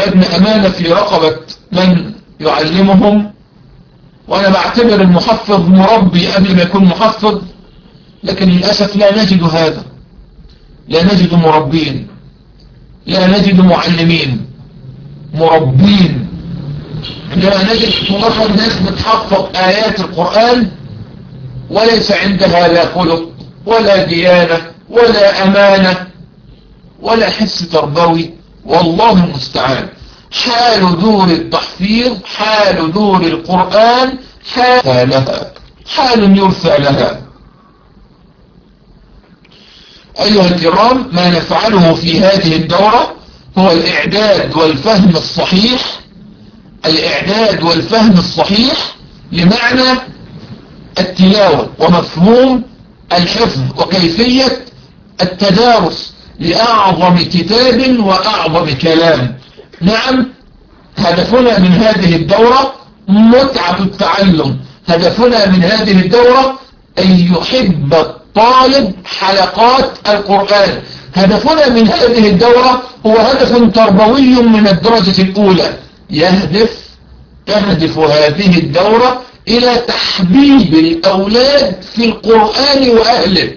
الابن أمانة في رقبة من يعلمهم وأنا بعتبر المحفظ مربي قبل ما يكون محفظ لكن للأسف لا نجد هذا لا نجد مربين لا نجد معلمين مربين لا نجد مجرد ناس بتحفظ آيات القرآن وليس عندها لا خلق ولا ديانة ولا أمانة ولا حس تربوي والله المستعان حال دور التحفيظ حال دور القرآن حال لها حال يرثى لها أيها الكرام ما نفعله في هذه الدورة هو الإعداد والفهم الصحيح الإعداد والفهم الصحيح لمعنى التلاوة ومفهوم الحفظ وكيفية التدارس لأعظم كتاب وأعظم كلام نعم هدفنا من هذه الدورة متعة التعلم هدفنا من هذه الدورة أن يحب الطالب حلقات القرآن هدفنا من هذه الدورة هو هدف تربوي من الدرجة الأولى يهدف تهدف هذه الدورة إلى تحبيب الأولاد في القرآن وأهله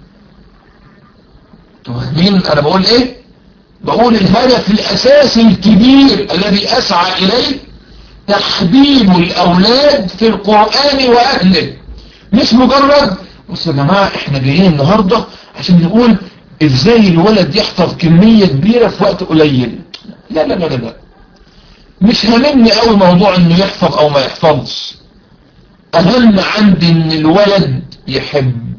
مين أنا بقول إيه بقول الهدف الأساسي الكبير الذي أسعى إليه تحبيب الأولاد في القرآن وأهله مش مجرد بص يا جماعة احنا جايين النهاردة عشان نقول ازاي الولد يحفظ كمية كبيرة في وقت قليل لا لا لا لا, لا. مش هاممني قوي موضوع انه يحفظ او ما يحفظش اهم عندي ان الولد يحب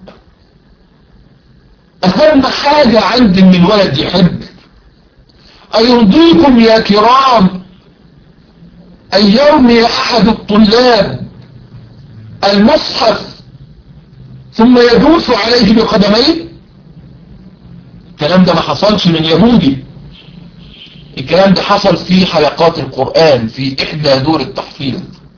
اهم حاجة عندي ان الولد يحب ايرضيكم يا كرام ان يرمي احد الطلاب المصحف ثم يدوس عليه بقدميه الكلام ده ما حصلش من يهودي الكلام ده حصل في حلقات القرآن في إحدى دور التحفيظ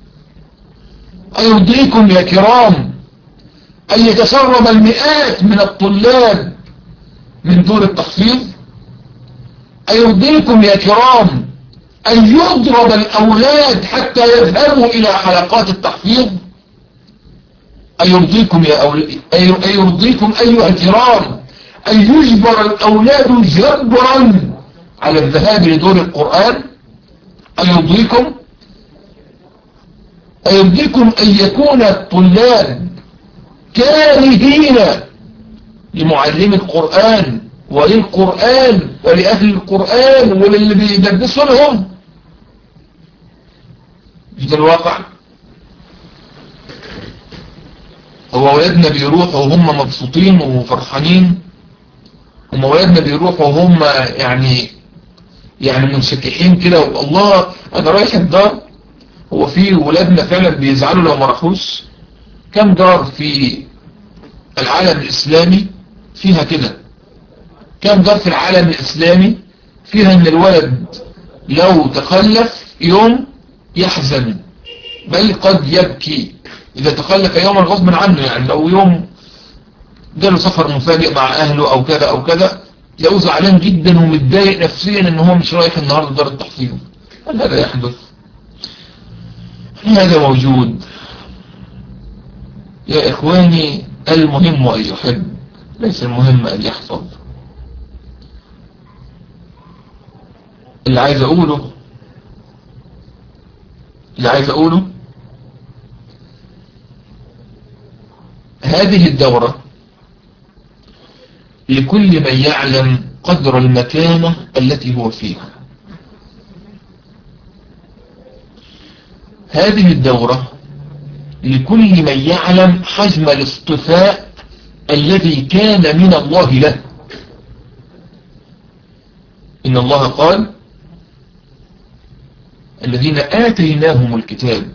أيرضيكم يا كرام أن يتسرب المئات من الطلاب من دور التحفيظ أيرضيكم يا كرام أن يضرب الأولاد حتى يذهبوا إلى حلقات التحفيظ أيرضيكم يا أولاد أيرضيكم أيها الكرام أن يجبر الأولاد جبرا على الذهاب لدور القرآن أيرضيكم أيرضيكم أن يكون الطلاب كارهين لمعلم القرآن وللقرآن ولأهل القرآن وللي بيدرسوا لهم مش ده الواقع هو ولادنا بيروحوا وهم مبسوطين وفرحانين هم ولادنا بيروحوا وهم يعني يعني منشكحين كده الله انا رايح الدار هو في ولادنا فعلا بيزعلوا لو ما راحوش كم دار في العالم الاسلامي فيها كده كم دار في العالم الاسلامي فيها ان الولد لو تخلف يوم يحزن بل قد يبكي اذا تخلف يوما غصب عنه يعني لو يوم جاله سفر مفاجئ مع اهله او كذا او كذا تلاقوه زعلان جدا ومتضايق نفسيا ان هو مش رايح النهارده دار التحفيظ هل هذا يحدث هذا موجود يا اخواني المهم ان يحب ليس المهم ان يحفظ اللي عايز اقوله اللي عايز اقوله هذه الدورة لكل من يعلم قدر المكانة التي هو فيها هذه الدورة لكل من يعلم حجم الاصطفاء الذي كان من الله له إن الله قال الذين آتيناهم الكتاب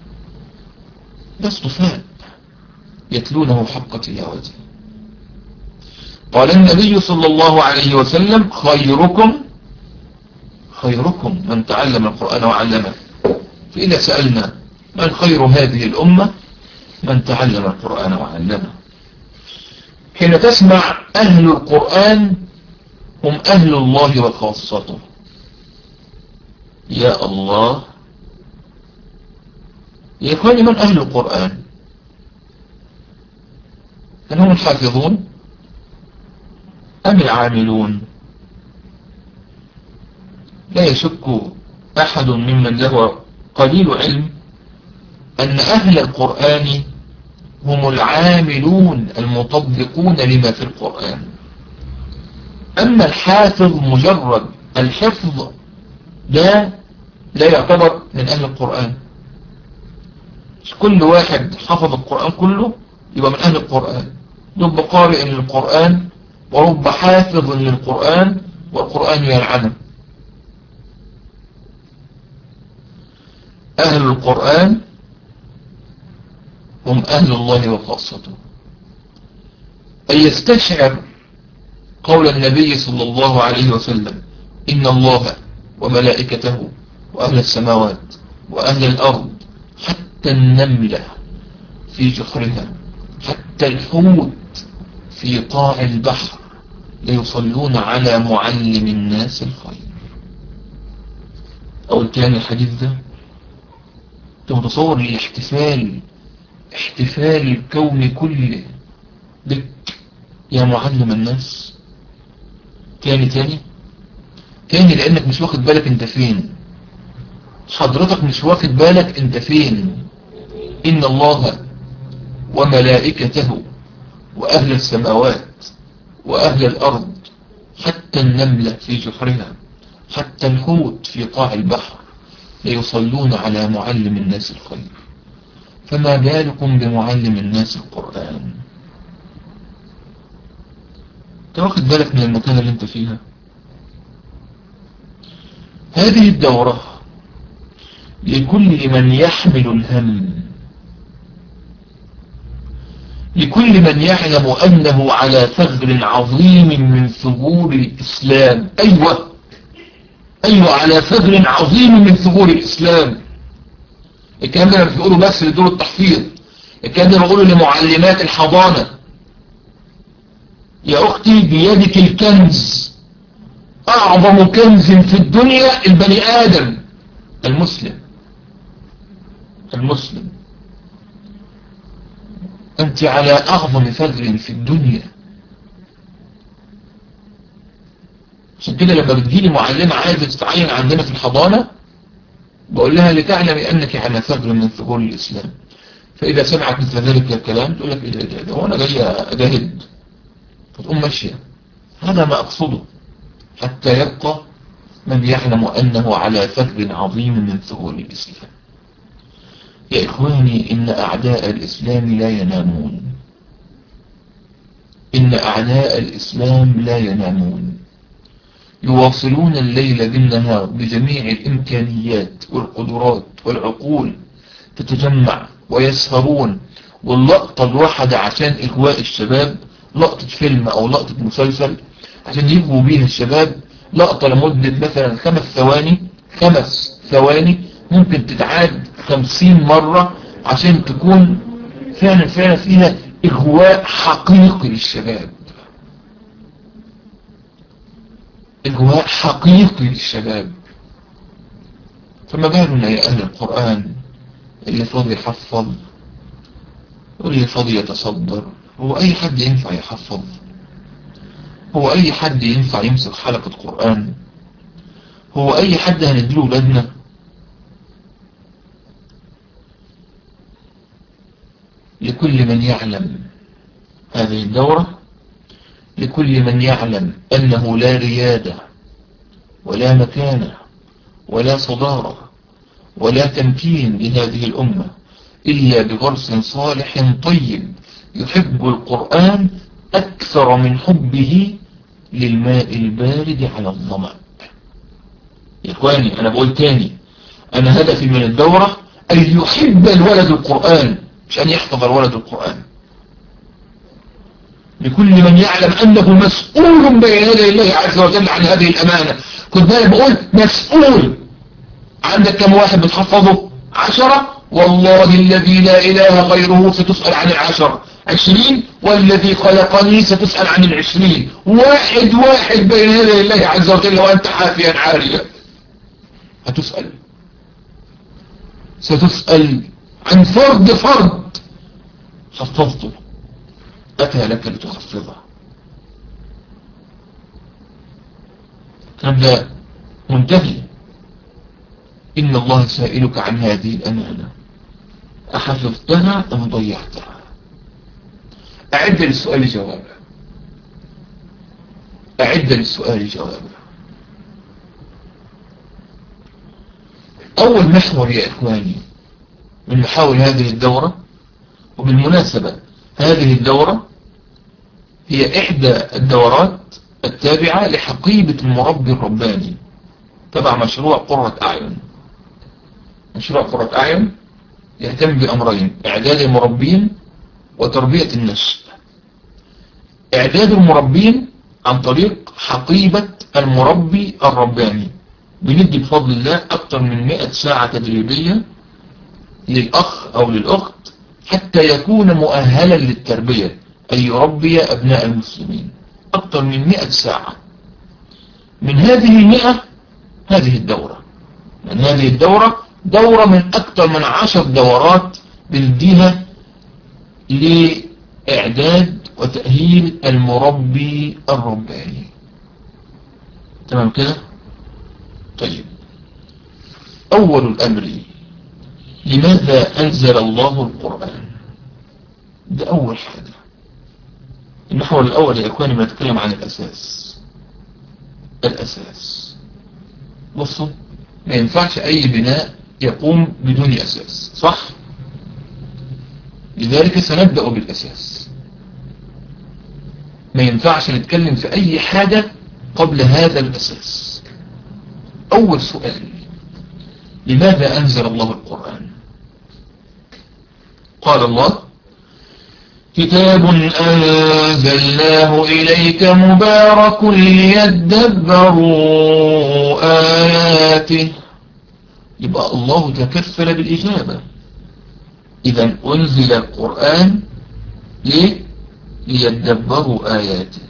ده اصطفاء يتلونه حق تلاوته قال النبي صلى الله عليه وسلم خيركم خيركم من تعلم القرآن وعلمه فإذا سألنا من خير هذه الأمة من تعلم القرآن وعلمه حين تسمع أهل القرآن هم أهل الله وخاصته يا الله يا إخواني من أهل القرآن هل هم الحافظون أم العاملون لا يشك أحد ممن له قليل علم أن أهل القرآن هم العاملون المطبقون لما في القرآن أما الحافظ مجرد الحفظ لا لا يعتبر من أهل القرآن مش كل واحد حفظ القرآن كله يبقى من أهل القرآن رب قارئ للقرآن ورب حافظ للقرآن والقرآن يلعنه أهل القرآن هم أهل الله وخاصته أن يستشعر قول النبي صلى الله عليه وسلم إن الله وملائكته وأهل السماوات وأهل الأرض حتى النملة في جحرها حتى الحوت في قاع البحر ليصلون على معلم الناس الخير أو الثاني الحديث ده انت متصور الاحتفال احتفال الكون كله بك يا معلم الناس تاني تاني تاني لانك مش واخد بالك انت فين حضرتك مش واخد بالك انت فين ان الله وملائكته واهل السماوات واهل الارض حتى النملة في جحرها حتى الحوت في قاع البحر ليصلون على معلم الناس الخير فما بالكم بمعلم الناس القرآن انت واخد بالك من المكان اللي انت فيها هذه الدورة لكل من يحمل الهم لكل من يعلم أنه على ثغر عظيم من ثغور الإسلام أيوة أيوة على ثغر عظيم من ثغور الإسلام الكلام ده مش بيقوله بس لدور التحفيظ الكلام ده بقوله لمعلمات الحضانة يا أختي بيدك الكنز أعظم كنز في الدنيا البني آدم المسلم المسلم أنت على أعظم ثغر في الدنيا عشان كده لما بتجيلي معلمة عايزة تتعين عندنا في الحضانة بقول لها لتعلم أنك على ثغر من ثغور الإسلام فإذا سمعت مثل ذلك الكلام تقول لك إيه ده ده وأنا جاي أجاهد فتقوم ماشية هذا ما أقصده حتى يبقى من يعلم أنه على ثغر عظيم من ثغور الإسلام يا إخواني إن أعداء الإسلام لا ينامون إن أعداء الإسلام لا ينامون يواصلون الليل بالنهار بجميع الإمكانيات والقدرات والعقول تتجمع ويسهرون واللقطة الواحدة عشان إغواء الشباب لقطة فيلم أو لقطة مسلسل عشان يجوا بيها الشباب لقطة لمدة مثلا خمس ثواني خمس ثواني ممكن تتعاد خمسين مرة عشان تكون فعلا فعلا فيها إغواء حقيقي للشباب إغواء حقيقي للشباب فما بالنا يا أهل القرآن اللي فاضي يحفظ واللي فاضي يتصدر هو أي حد ينفع يحفظ هو أي حد ينفع يمسك حلقة قرآن هو أي حد هنديله ولادنا لكل من يعلم هذه الدورة لكل من يعلم أنه لا ريادة ولا مكانة ولا صدارة ولا تمكين لهذه الأمة إلا بغرس صالح طيب يحب القرآن أكثر من حبه للماء البارد على الظمأ يا إخواني أنا بقول تاني أنا هدفي من الدورة أن يحب الولد القرآن مش أن يحفظ الولد القرآن لكل من يعلم أنه مسؤول بين يدي الله عز وجل عن هذه الأمانة كنت بالك بقول مسؤول عندك كم واحد بتحفظه عشرة والله الذي لا إله غيره ستسأل عن العشرة عشرين والذي خلقني ستسأل عن العشرين واحد واحد بين يدي الله عز وجل وأنت حافيا عاريا هتسأل ستسأل عن فرد فرد حفظته أتى لك لتحفظه هذا منتهي إن الله سائلك عن هذه الأمانة أحفظتها أم ضيعتها أعد للسؤال جوابا أعد للسؤال جوابا أول محور يا إخواني من محاور هذه الدورة وبالمناسبة هذه الدورة هي إحدى الدورات التابعة لحقيبة المربي الرباني تبع مشروع قرة أعين مشروع قرة أعين يهتم بأمرين إعداد المربين وتربية النشء إعداد المربين عن طريق حقيبة المربي الرباني بندي بفضل الله أكثر من 100 ساعة تدريبية للأخ أو للأخت حتى يكون مؤهلا للتربية أي يربي أبناء المسلمين أكثر من 100 ساعة من هذه المئة هذه الدورة من هذه الدورة دورة من أكثر من عشر دورات بنديها لإعداد وتأهيل المربي الرباني تمام كده طيب أول الأمر لماذا أنزل الله القرآن ده أول حاجة المحور الأول يا إخواني ما نتكلم عن الأساس الأساس بصوا ما ينفعش أي بناء يقوم بدون أساس صح لذلك سنبدأ بالأساس ما ينفعش نتكلم في أي حاجة قبل هذا الأساس أول سؤال لماذا أنزل الله القرآن قال الله كتاب أنزلناه إليك مبارك ليدبروا آياته يبقى الله تكفل بالإجابة إذا أنزل القرآن ليه؟ ليدبروا آياته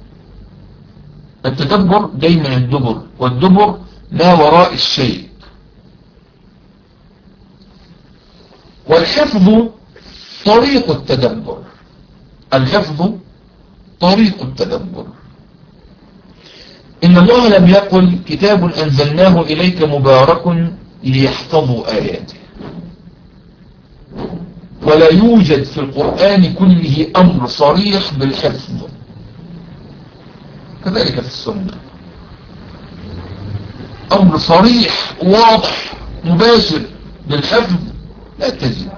التدبر جاي من الدبر والدبر ما وراء الشيء والحفظ طريق التدبر الحفظ طريق التدبر إن الله لم يقل كتاب أنزلناه إليك مبارك ليحفظوا آياته ولا يوجد في القرآن كله أمر صريح بالحفظ كذلك في السنة أمر صريح واضح مباشر بالحفظ لا تجد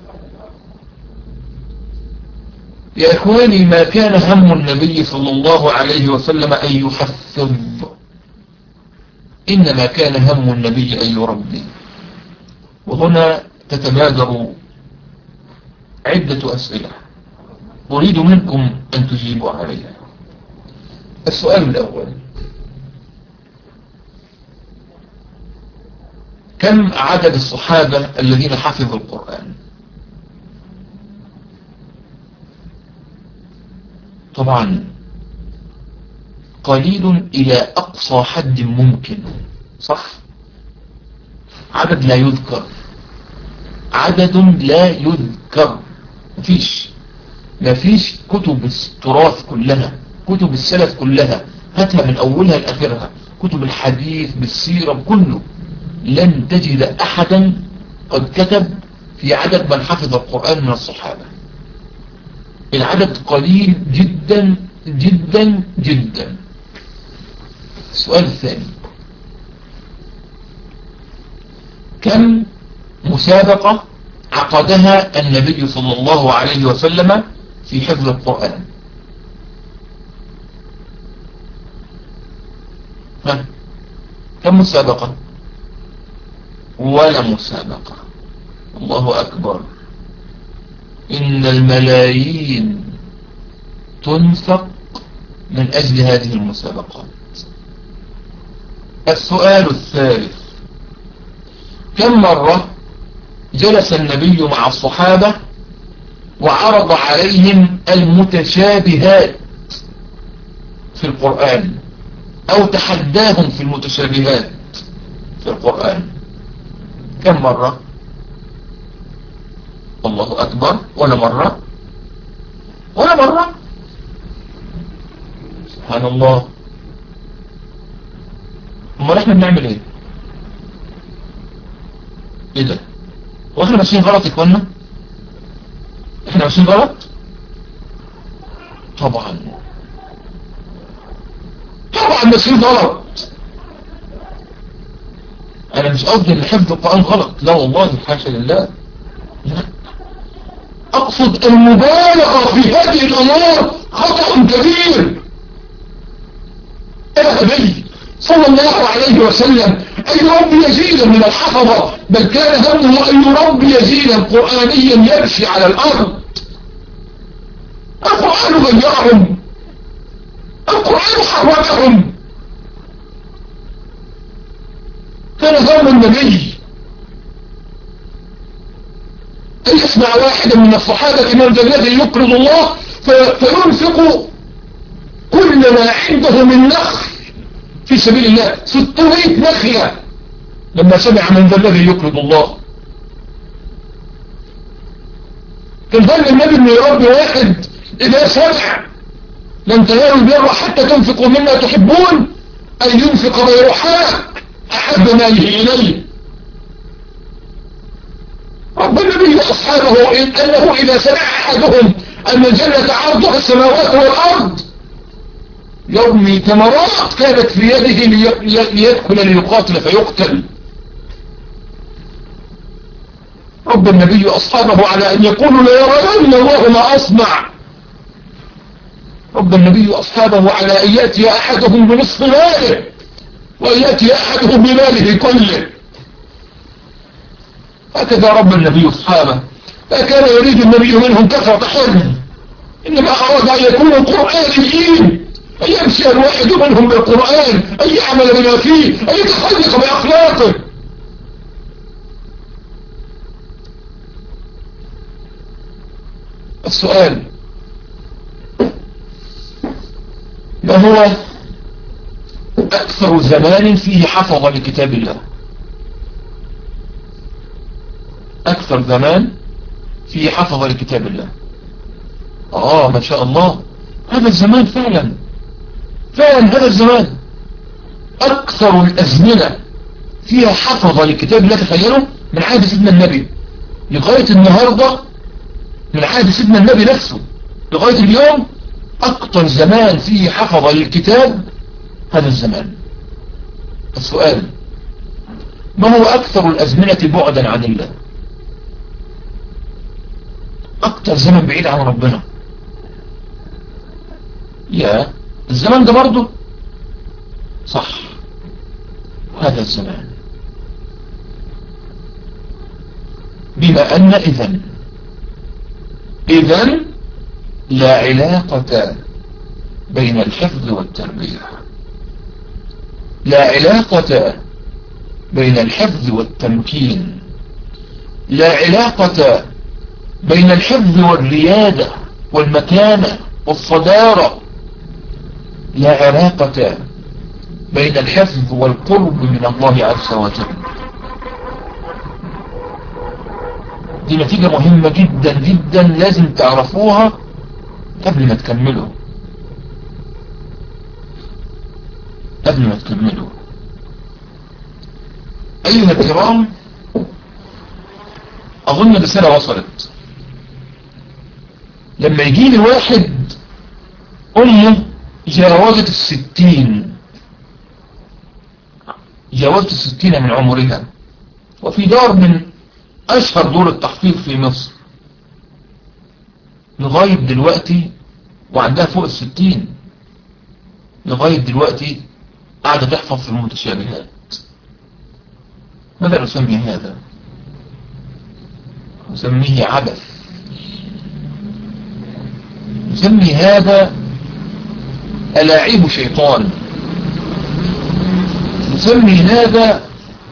يا إخواني ما كان هم النبي صلى الله عليه وسلم أن يحفظ إنما كان هم النبي أن يربي وهنا تتبادر عدة أسئلة أريد منكم أن تجيبوا عليها السؤال الأول كم عدد الصحابة الذين حفظوا القرآن طبعا قليل إلى أقصى حد ممكن صح عدد لا يذكر عدد لا يذكر مفيش مفيش كتب التراث كلها كتب السلف كلها هاتها من أولها لآخرها كتب الحديث بالسيرة كله لن تجد أحدا قد كتب في عدد من حفظ القرآن من الصحابة العدد قليل جدا جدا جدا السؤال الثاني كم مسابقة عقدها النبي صلى الله عليه وسلم في حفظ القرآن ها كم مسابقة ولا مسابقة الله أكبر إن الملايين تنفق من أجل هذه المسابقات السؤال الثالث كم مرة جلس النبي مع الصحابة وعرض عليهم المتشابهات في القرآن أو تحداهم في المتشابهات في القرآن كم مرة الله أكبر ولا مرة ولا مرة سبحان الله امال احنا بنعمل ايه ايه ده واحنا ماشيين غلط يا اخوانا احنا ماشيين غلط طبعا طبعا ماشيين غلط انا مش قصدي ان حفظ القرآن غلط لا والله حاشا لله لا اقصد المبالغة في هذه الامور خطأ كبير النبي صلى الله عليه وسلم أن يربي يزيدا من الحفظة بل كان همه أن يربي يزيدا قرآنيا يمشي على الأرض القرآن غيرهم القرآن حركهم كان هم النبي أن يسمع واحدا من الصحابة من الذي يقرض الله فينفق كل ما عنده من نخل في سبيل الله 600 نخلة لما سمع من ذا الذي يقرض الله كان ظن النبي انه يربي واحد اذا سمع لن تنالوا البر حتى تنفقوا مما تحبون ان ينفق غيرحاء احب ماله اليه رب النبي واصحابه انه اذا سمع احدهم ان الجنة عرضها السماوات والارض يرمي ثمرات كانت في يده ليدخل ليقاتل فيقتل رب النبي أصحابه على أن يقولوا لا يرين الله ما أصنع رب النبي أصحابه على أن يأتي أحدهم بنصف ماله وأن يأتي أحدهم بماله كله هكذا رب النبي أصحابه لا كان يريد النبي منهم كثرة حرم إنما أراد أن يكونوا قرآنيين أن يمشي الواحد منهم بالقرآن أن يعمل بما فيه أن يتخلق بأخلاقه السؤال ما هو أكثر زمان فيه حفظ لكتاب الله أكثر زمان فيه حفظ لكتاب الله آه ما شاء الله هذا الزمان فعلا فعلا هذا الزمان أكثر الأزمنة فيها حفظ لكتاب الله تخيلوا من عهد سيدنا النبي لغاية النهاردة من عهد سيدنا النبي نفسه لغاية اليوم أكثر زمان فيه حفظ للكتاب هذا الزمان السؤال ما هو أكثر الأزمنة بعدا عن الله أكثر زمن بعيد عن ربنا يا الزمن ده برضه صح هذا الزمان بما أن إذن إذن لا علاقة بين الحفظ والتربية لا علاقة بين الحفظ والتمكين لا علاقة بين الحفظ والريادة والمكانة والصدارة لا علاقة بين الحفظ والقرب من الله عز وجل دي نتيجة مهمة جدا جدا لازم تعرفوها قبل ما تكملوا قبل ما تكملوا أيها الكرام أظن رسالة وصلت لما يجي لي واحد أمه جاوزت الستين جاوزت الستين من عمرها وفي دار من أشهر دور التحفيظ في مصر لغاية دلوقتي وعندها فوق الستين لغاية دلوقتي قاعدة تحفظ في المتشابهات ماذا نسمي هذا نسميه عبث نسمي هذا ألاعيب شيطان نسمي هذا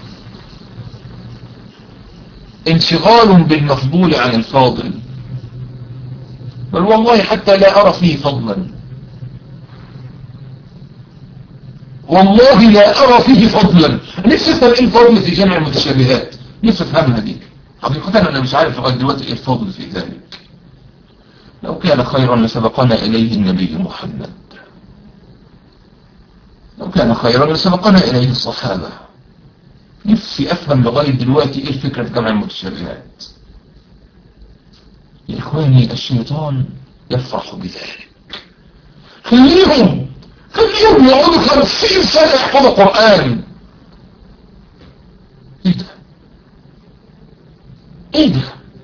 انشغال بالمفضول عن الفاضل بل والله حتى لا أرى فيه فضلا والله لا أرى فيه فضلا نفسي أفهم إيه الفضل في جمع المتشابهات نفسي أفهمها دي حقيقة أنا مش عارف لغاية دلوقتي إيه الفضل في ذلك لو كان خيرا لسبقنا إليه النبي محمد لو كان خيرا لسبقنا إليه الصحابة نفسي أفهم لغاية دلوقتي إيه الفكرة في جمع المتشابهات يا إخواني الشيطان يفرح بذلك خليهم خليهم يقعدوا خمسين سنة يحفظوا قرآن ايه ده ايه ده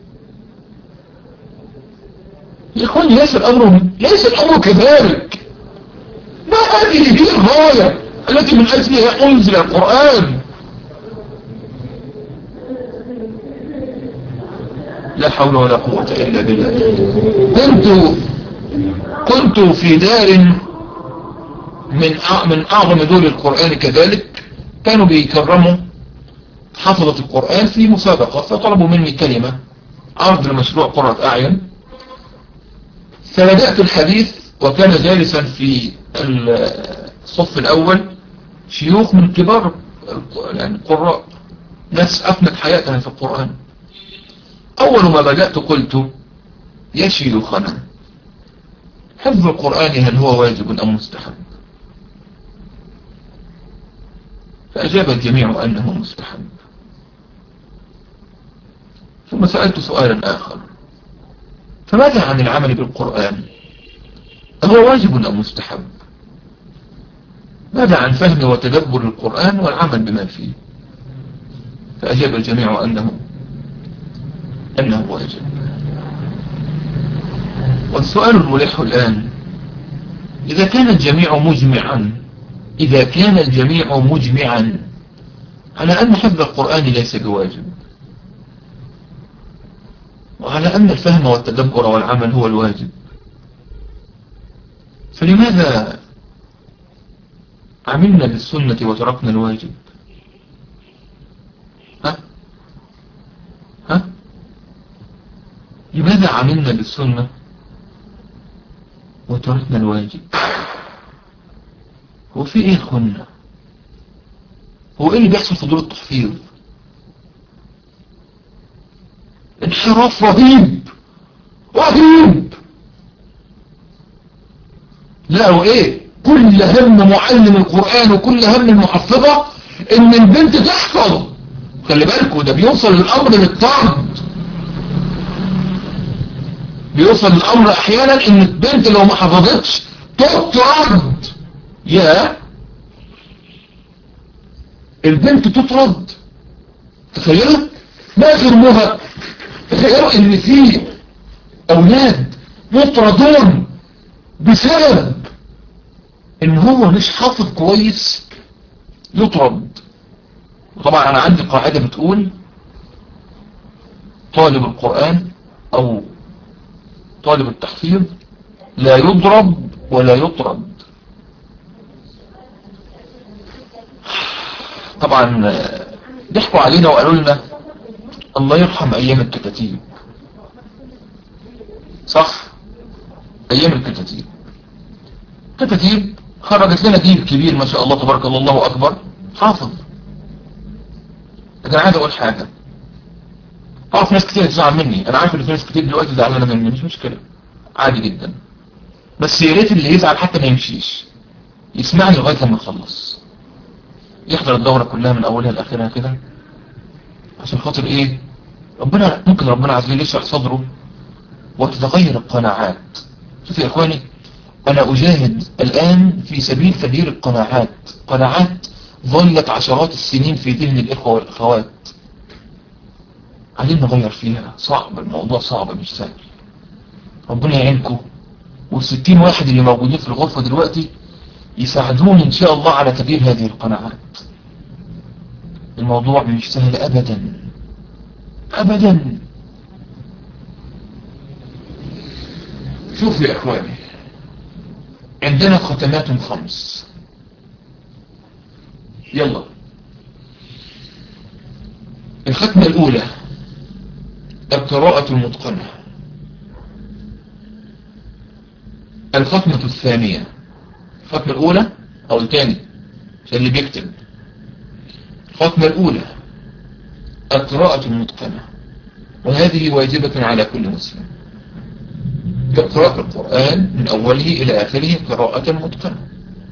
يا اخواني ليس الامر ليس الامر كذلك ما هذه هي الغاية التي من اجلها انزل القرآن لا حول ولا قوة الا بالله كنت كنت في دار من من اعظم دول القرآن كذلك كانوا بيكرموا حفظة القرآن في مسابقة فطلبوا مني كلمة عرض لمشروع قرة اعين فبدأت الحديث وكان جالسا في الصف الاول شيوخ من كبار يعني القراء ناس افنت حياتها في القرآن اول ما بدأت قلت يا شيوخنا حفظ القرآن هل هو واجب ام مستحب فأجاب الجميع أنه مستحب ثم سألت سؤالا آخر فماذا عن العمل بالقرآن هو واجب أم مستحب ماذا عن فهم وتدبر القرآن والعمل بما فيه فأجاب الجميع أنه أنه واجب والسؤال الملح الآن إذا كان الجميع مجمعا إذا كان الجميع مجمعا على أن حفظ القرآن ليس بواجب وعلى أن الفهم والتدبر والعمل هو الواجب فلماذا عملنا بالسنة وتركنا الواجب ها ها لماذا عملنا بالسنة وتركنا الواجب هو في ايه اخوانا هو ايه اللي بيحصل في دور التحفيظ انحراف رهيب رهيب لا وايه كل هم معلم القرآن وكل هم المحفظة ان البنت تحفظ خلي بالكوا ده بيوصل الامر للطرد بيوصل الامر احيانا ان البنت لو ما حفظتش تطرد يا البنت تطرد تخيلوا ما جرمها تخيلوا ان في اولاد مطردون بسبب ان هو مش حافظ كويس يطرد طبعا انا عندي قاعدة بتقول طالب القرآن او طالب التحفيظ لا يضرب ولا يطرد طبعا ضحكوا علينا وقالوا لنا الله يرحم ايام الكتاتيب صح ايام الكتاتيب كتاتيب خرجت لنا جيل كبير ما شاء الله تبارك الله الله اكبر حافظ لكن عايز اقول حاجة اعرف ناس كتير تزعل مني انا عارف ان في ناس كتير دلوقتي زعلانه مني مش مشكلة عادي جدا بس يا ريت اللي يزعل حتى ما يمشيش يسمعني لغايه لما يخلص يحضر الدورة كلها من اولها لاخرها كده عشان خاطر ايه ربنا ممكن ربنا عز وجل يشرح صدره وتتغير القناعات شوف يا اخواني انا اجاهد الان في سبيل تغيير القناعات قناعات ظلت عشرات السنين في ذهن الاخوة والاخوات عايزين نغير فيها صعب الموضوع صعب مش سهل ربنا يعينكم والستين واحد اللي موجودين في الغرفة دلوقتي يساعدون ان شاء الله على تغيير هذه القناعات الموضوع مش سهل ابدا ابدا شوف يا اخواني عندنا ختمات خمس يلا الختمة الاولى القراءة المتقنة الختمة الثانية الختمة الاولى او الثاني عشان اللي بيكتب الختمة الأولى القراءة المتقنة وهذه واجبة على كل مسلم قراءة القرآن من أوله إلى آخره قراءة متقنة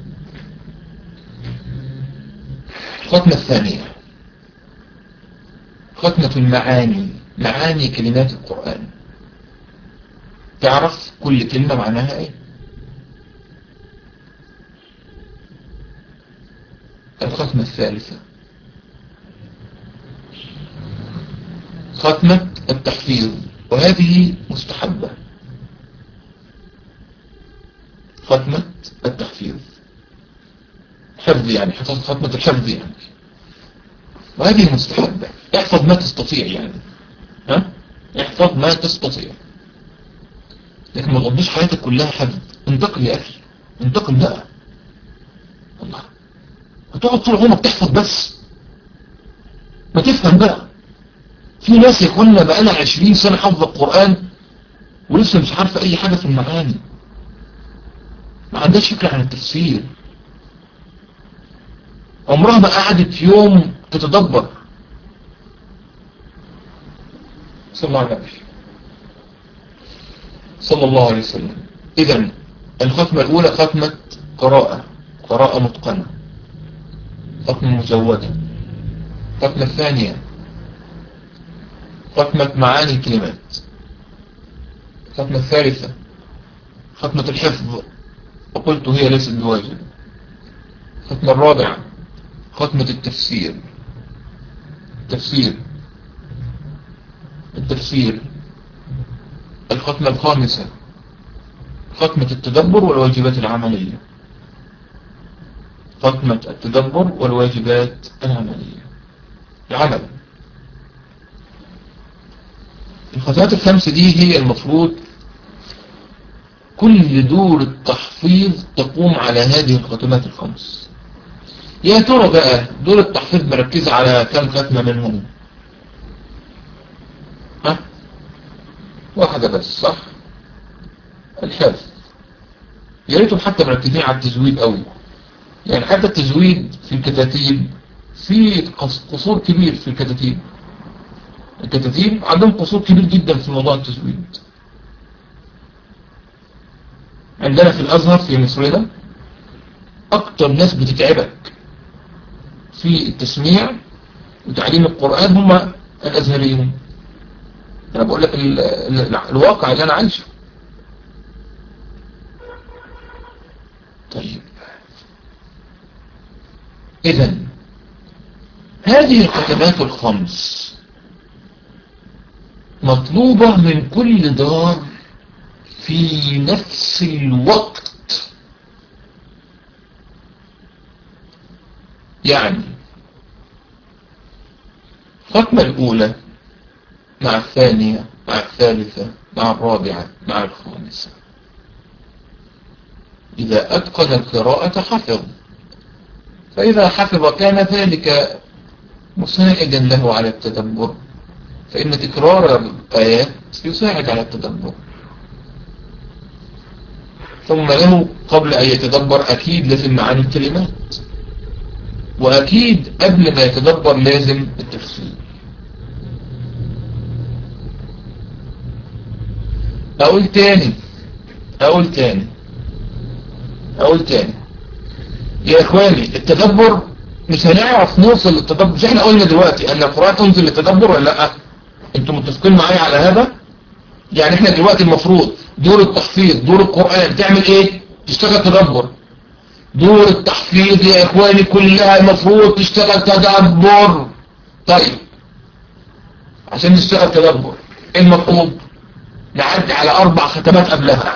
الختمة الثانية ختمة المعاني معاني كلمات القرآن تعرف كل كلمة معناها ايه الختمة الثالثة ختمة التحفيظ وهذه مستحبة ختمة التحفيظ حفظ يعني ختمة الحفظ يعني وهذه مستحبة احفظ ما تستطيع يعني ها احفظ ما تستطيع لكن ما تقضيش حياتك كلها حفظ انتقل يا اخي انتقل بقى الله هتقعد طول عمرك تحفظ بس ما تفهم بقى في ناس يا اخوانا بقى لها 20 سنة حفظ القرآن ولسه مش عارفة اي حاجة في المعاني ما عندهاش فكرة عن التفسير عمرها ما قعدت يوم تتدبر صلى الله عليه وسلم صلى الله عليه وسلم اذا الختمة الاولى ختمة قراءة قراءة متقنة ختمة مزودة الختمة الثانية ختمة معاني الكلمات الختمة الثالثة ختمة الحفظ وقلت هي ليست بواجب الختمة الرابعة ختمة التفسير التفسير التفسير الختمة الخامسة ختمة التدبر والواجبات العملية ختمة التدبر والواجبات العملية العمل الختمات الخمسة دي هي المفروض كل دور التحفيظ تقوم على هذه الختمات الخمس يا ترى بقى دور التحفيظ مركز على كم ختمة منهم ها واحدة بس صح الحفظ يا ريتهم حتى مركزين على التزويد قوي يعني حتى التزويد في الكتاتيب في قصور كبير في الكتاتيب الكتاتيب عندهم قصور كبير جدا في موضوع التزويد عندنا في الأزهر في مصرنا أكتر ناس بتتعبك في التسميع وتعليم القرآن هم الأزهريون أنا بقول لك ال ال الواقع اللي أنا عايشه طيب إذا هذه الختمات الخمس مطلوبة من كل دار في نفس الوقت يعني الختمة الأولى مع الثانية مع الثالثة مع الرابعة مع الخامسة إذا أتقن القراءة حفظ فإذا حفظ كان ذلك مساعدا له على التدبر فإن تكرار الآيات يساعد على التدبر ثم له قبل أن يتدبر أكيد لازم معاني الكلمات وأكيد قبل ما يتدبر لازم التفسير أقول تاني أقول تاني أقول تاني يا إخواني التدبر مش هنعرف نوصل للتدبر مش احنا قلنا دلوقتي أن القرآن تنزل للتدبر ولا لأ انتم متفقين معايا على هذا يعني احنا دلوقتي المفروض دور التحفيظ دور القرآن تعمل ايه تشتغل تدبر دور التحفيظ يا اخواني كلها المفروض تشتغل تدبر طيب عشان نشتغل تدبر ايه المطلوب نعدي على اربع ختمات قبلها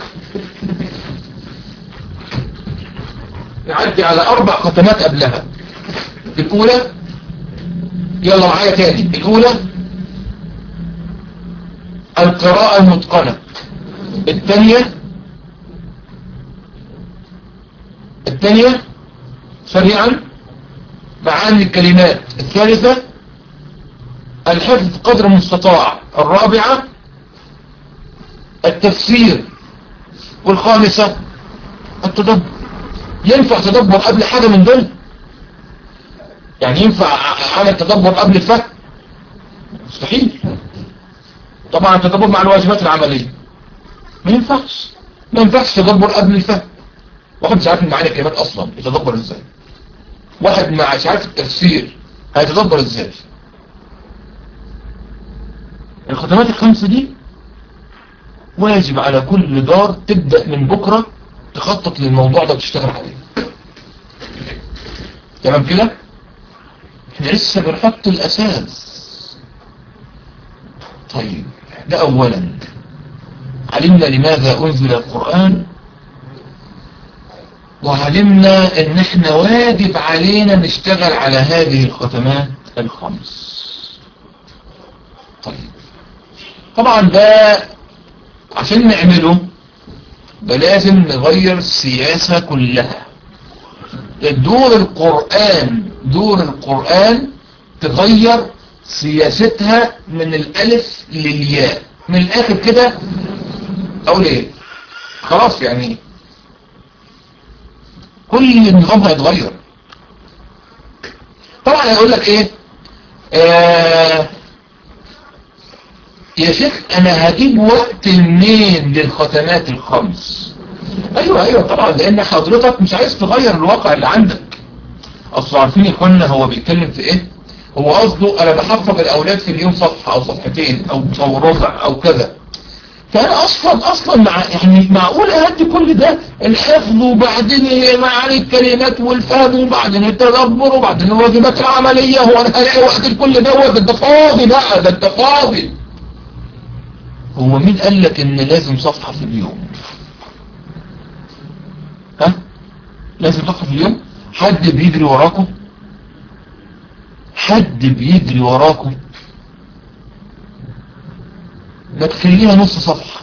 نعدي على اربع ختمات قبلها الاولى يلا معايا تاني الاولى القراءة المتقنة الثانية الثانية سريعا معاني الكلمات الثالثة الحفظ قدر المستطاع الرابعة التفسير والخامسة التدبر ينفع تدبر قبل حاجة من دول يعني ينفع عمل تدبر قبل الفهم مستحيل طبعا التدبر مع الواجبات العملية ما ينفعش ما ينفعش تدبر قبل الفهم واحد مش عارف معاني الكلمات اصلا يتدبر ازاي واحد مش عارف التفسير هيتدبر ازاي الختمات الخمسة دي واجب على كل دار تبدأ من بكرة تخطط للموضوع ده وتشتغل عليه تمام كده احنا لسه بنحط الاساس طيب ده اولا علمنا لماذا انزل القرآن وعلمنا ان احنا واجب علينا نشتغل على هذه الختمات الخمس طيب طبعا ده عشان نعمله ده لازم نغير السياسة كلها دور القرآن دور القرآن تغير سياستها من الالف للياء من الاخر كده اقول ايه خلاص يعني كل النظام هيتغير طبعا هيقول لك ايه آه يا شيخ انا هجيب وقت منين للختمات الخمس ايوه ايوه طبعا لان حضرتك مش عايز تغير الواقع اللي عندك اصل عارفين يا اخوانا هو بيتكلم في ايه هو قصده انا بحفظ الاولاد في اليوم صفحة او صفحتين او او ربع او كذا فانا اصلا اصلا مع يعني معقول اهدي كل ده الحفظ وبعدين معاني الكلمات والفهم وبعدين التدبر وبعدين الواجبات العملية هو انا هلاقي وقت لكل دوت ده انت فاضي بقى ده انت فاضي هو مين قال لك ان لازم صفحة في اليوم ها لازم صفحة في اليوم حد بيجري وراكم حد بيجري وراكم ما تخليها نص صفحة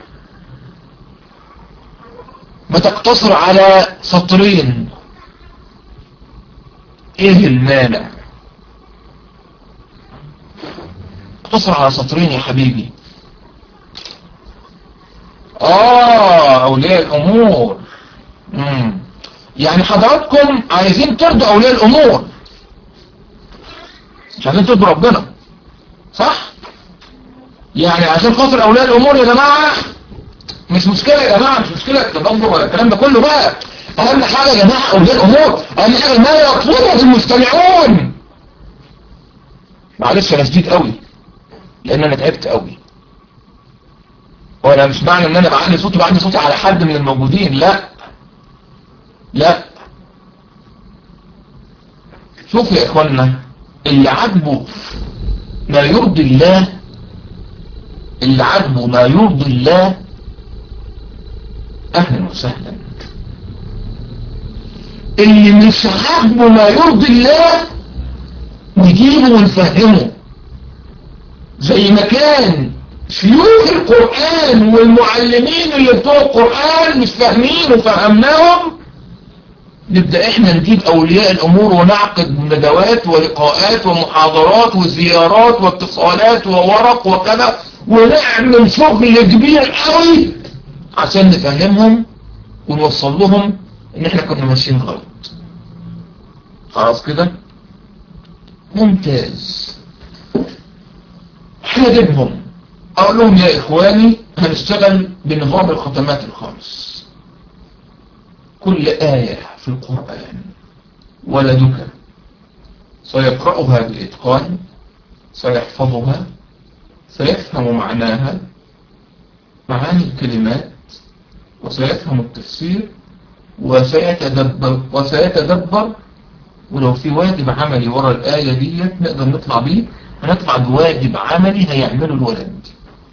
ما تقتصر على سطرين ايه المانع اقتصر على سطرين يا حبيبي اه اولياء الامور مم. يعني حضراتكم عايزين ترضوا اولياء الامور مش عايزين ترضوا ربنا صح يعني عشان خاطر اولياء الامور يا جماعة مش مشكلة يا جماعة مش مشكلة التدبر ولا الكلام ده كله بقى اهم حاجة يا جماعة اولياء الامور اهم حاجة ما يطلبه المستمعون معلش انا شديد قوي لان انا تعبت قوي وانا مش معنى ان انا بعلي صوتي بعلي صوتي على حد من الموجودين لا لا شوفوا يا اخوانا اللي عاجبه ما يرضي الله اللي عاجبه ما يرضي الله اهلا وسهلا اللي مش عاجبه ما يرضي الله نجيبه ونفهمه زي ما كان شيوخ القرآن والمعلمين اللي بتوع القرآن مش فاهمين وفهمناهم نبدأ احنا نجيب اولياء الامور ونعقد ندوات ولقاءات ومحاضرات وزيارات واتصالات وورق وكذا ونعمل شغل كبير قوي عشان نفهمهم ونوصل لهم ان احنا كنا ماشيين غلط خلاص كده ممتاز حاجبهم اقول لهم يا اخواني هنشتغل بنظام الختمات الخمس كل آية في القرآن ولدك سيقرأها بإتقان سيحفظها سيفهم معناها معاني الكلمات وسيفهم التفسير وسيتدبر وسيتدبر ولو في واجب عملي ورا الآية دي نقدر نطلع بيه هنطلع بواجب عملي هيعمله الولد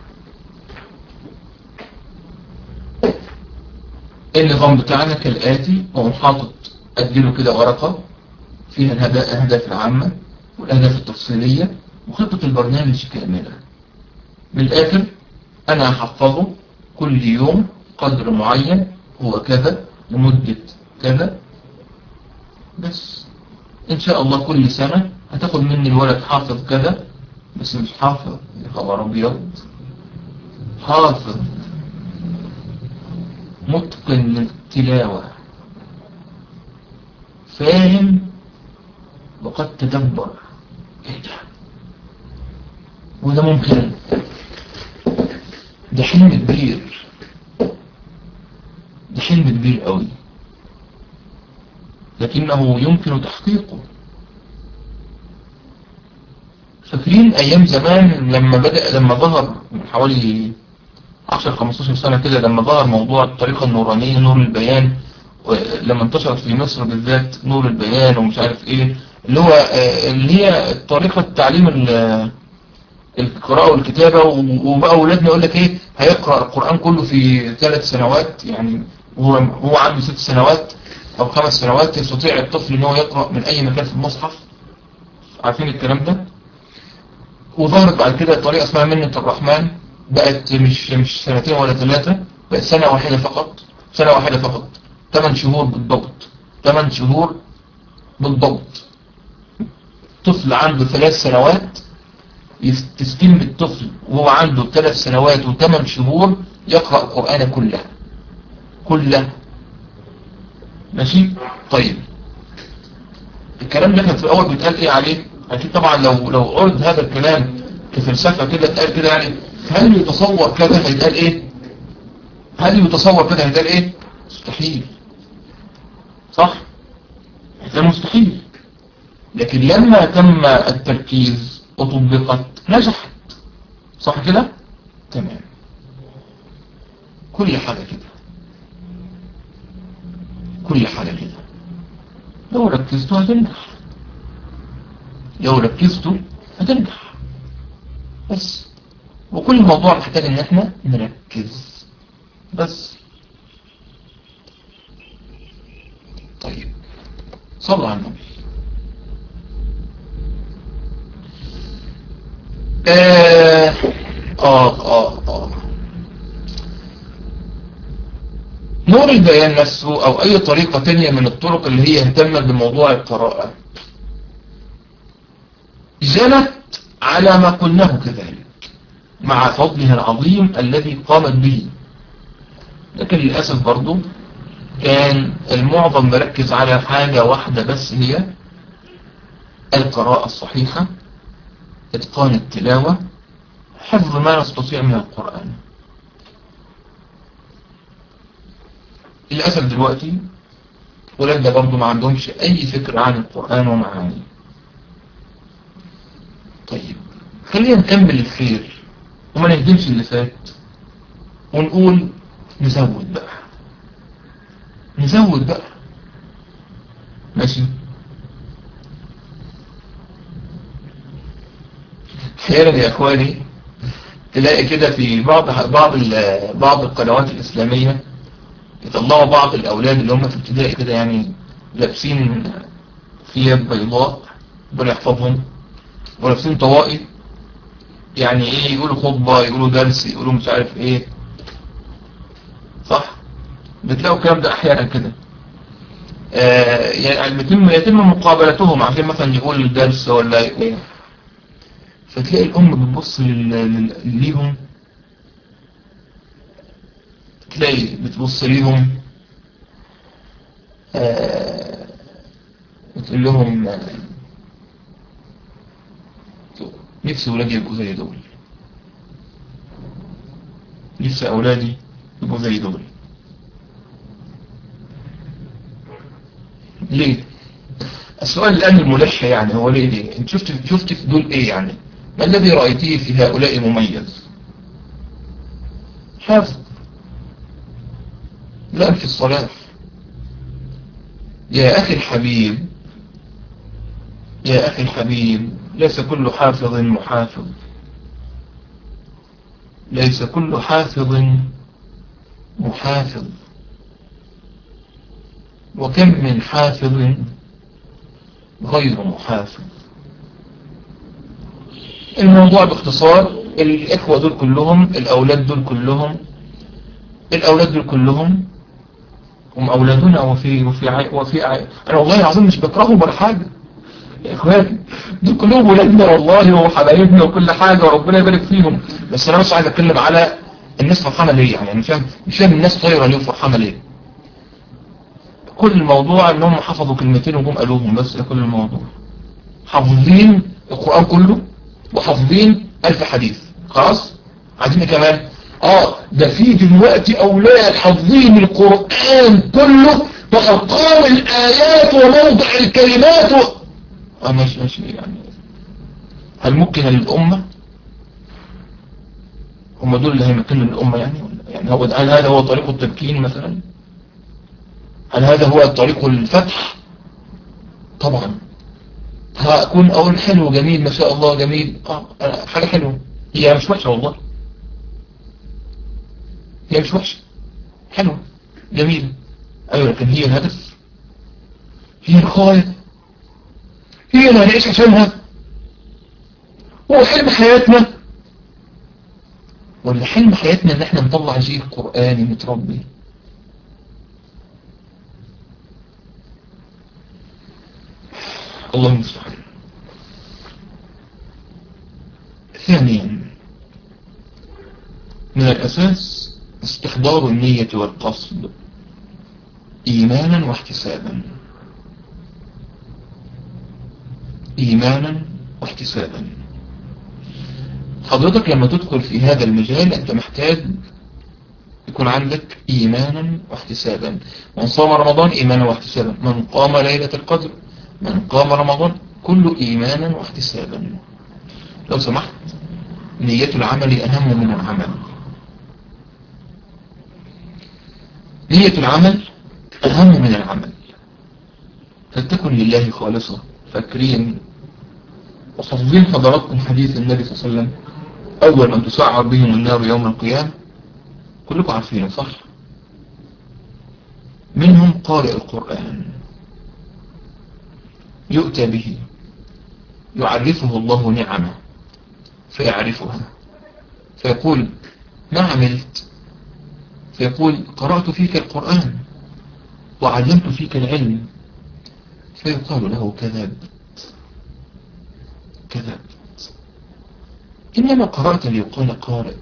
النظام بتاعنا كالآتي هو حاطط أديله كده ورقة فيها الأهداف العامة والأهداف التفصيلية وخطة البرنامج كاملة من الآخر أنا هحفظه كل يوم قدر معين هو كذا لمدة كذا بس إن شاء الله كل سنة هتاخد مني الولد حافظ كذا بس مش حافظ يا خبر أبيض حافظ متقن للتلاوة فاهم وقد تدبر ايه ده وده ممكن ده حلم كبير ده حلم كبير قوي لكنه يمكن تحقيقه فاكرين ايام زمان لما بدأ لما ظهر من حوالي 10 15 سنة كده لما ظهر موضوع الطريقة النورانية نور البيان لما انتشرت في مصر بالذات نور البيان ومش عارف ايه اللي هو اللي هي طريقة تعليم القراءة والكتابة وبقى اولادنا يقول لك ايه هيقرأ القرآن كله في ثلاث سنوات يعني هو هو عنده ست سنوات او خمس سنوات يستطيع الطفل ان هو يقرأ من اي مكان في المصحف عارفين الكلام ده وظهرت بعد كده طريقة اسمها منة الرحمن بقت مش مش سنتين ولا ثلاثة بقت سنة واحدة فقط سنة واحدة فقط 8 شهور بالضبط 8 شهور بالضبط طفل عنده ثلاث سنوات تستلم الطفل وهو عنده ثلاث سنوات وثمان شهور يقرأ القرآن كله كله ماشي طيب الكلام ده كان في الأول بيتقال ايه عليه أكيد طبعا لو لو عرض هذا الكلام كفلسفة كده اتقال كده يعني هل يتصور كده هيتقال ايه هل يتصور كده هيتقال ايه مستحيل صح ده مستحيل لكن لما تم التركيز وطبقت نجحت صح كده تمام كل حاجة كده كل حاجة كده لو ركزتوا هتنجح لو ركزتوا هتنجح بس وكل الموضوع محتاج ان احنا نركز بس طيب صلوا على النبي آه آه آه آه نور البيان نفسه أو أي طريقة تانية من الطرق اللي هي اهتمت بموضوع القراءة جنت على ما قلناه كذلك مع فضلها العظيم الذي قامت به لكن للأسف برضو كان المعظم مركز على حاجة واحدة بس هي القراءة الصحيحة اتقان التلاوة حفظ ما نستطيع من القرآن للأسف دلوقتي ولادنا برضو ما عندهمش أي فكرة عن القرآن ومعانيه طيب خلينا نكمل الخير وما نهدمش اللي فات ونقول نزود بقى نزود بقى ماشي احيانا يا اخواني تلاقي كده في بعض بعض بعض القنوات الاسلاميه يطلعوا بعض الاولاد اللي هم في ابتدائي كده يعني لابسين ثياب بيضاء ربنا يحفظهم ولابسين طواقي يعني ايه يقولوا خطبه يقولوا درس يقولوا مش عارف ايه صح بتلاقوا الكلام ده احيانا كده آه يعني يتم يتم مقابلتهم عشان مثلا يقول الدرس ولا ايه فتلاقي الام بتبص ليهم تلاقي بتبص ليهم آه بتقول لهم آه نفسي ولادي يبقوا زي دول نفسي اولادي يبقوا زي دول ليه السؤال الآن الملح يعني هو ليه ليه انت شفت شفت في دول ايه يعني ما الذي رأيتيه في هؤلاء مميز حافظ لا في الصلاة يا أخي الحبيب يا أخي الحبيب ليس كل حافظ محافظ ليس كل حافظ محافظ وكم من حافظ غير محافظ الموضوع باختصار الإخوة دول كلهم الأولاد دول كلهم الأولاد دول كلهم هم أولادنا وفي وفي عي وفي عي أنا والله العظيم مش بكرههم ولا حاجة يا إخواني دول كلهم ولادنا والله وحبايبنا وكل حاجة وربنا يبارك فيهم بس أنا مش عايز أتكلم على الناس فرحانة ليه يعني مش فاهم مش فاهم الناس طايرة ليه وفرحانة ليه كل الموضوع انهم حفظوا كلمتين وجم قالوهم بس ده كل الموضوع حافظين القرآن كله وحافظين ألف حديث خلاص عايزين إيه كمان اه ده في دلوقتي اولاد حافظين القرآن كله بأرقام الآيات وموضع الكلمات و... اه ماشي ماشي يعني هل ممكن للأمة هم دول اللي هيمكنوا الأمة يعني يعني هو هل هذا هو طريق التمكين مثلا هل هذا هو طريق الفتح طبعا هكون أقول حلو جميل ما شاء الله جميل اه حاجة حلوة هي مش وحشة والله هي مش وحشة حلوة جميلة أيوة لكن هي الهدف هي الغاية هي اللي هنعيش عشانها هو حلم حياتنا ولا حلم حياتنا ان احنا نطلع جيل قرآني متربي الله المستعان ثانيا من الأساس استحضار النية والقصد إيمانا واحتسابا إيمانا واحتسابا حضرتك لما تدخل في هذا المجال أنت محتاج يكون عندك إيمانا واحتسابا من صام رمضان إيمانا واحتسابا من قام ليلة القدر من قام رمضان كله إيمانا واحتسابا لو سمحت نية العمل أهم من العمل نية العمل أهم من العمل فلتكن لله خالصة فاكرين وحافظين حضراتكم حديث النبي صلى الله عليه وسلم أول من تسعر بهم النار يوم القيامة كلكم عارفينه صح منهم قارئ القرآن يؤتى به يعرفه الله نعمه فيعرفها فيقول ما عملت فيقول قرأت فيك القرآن وعلمت فيك العلم فيقال له كذبت كذبت إنما قرأت ليقال قارئ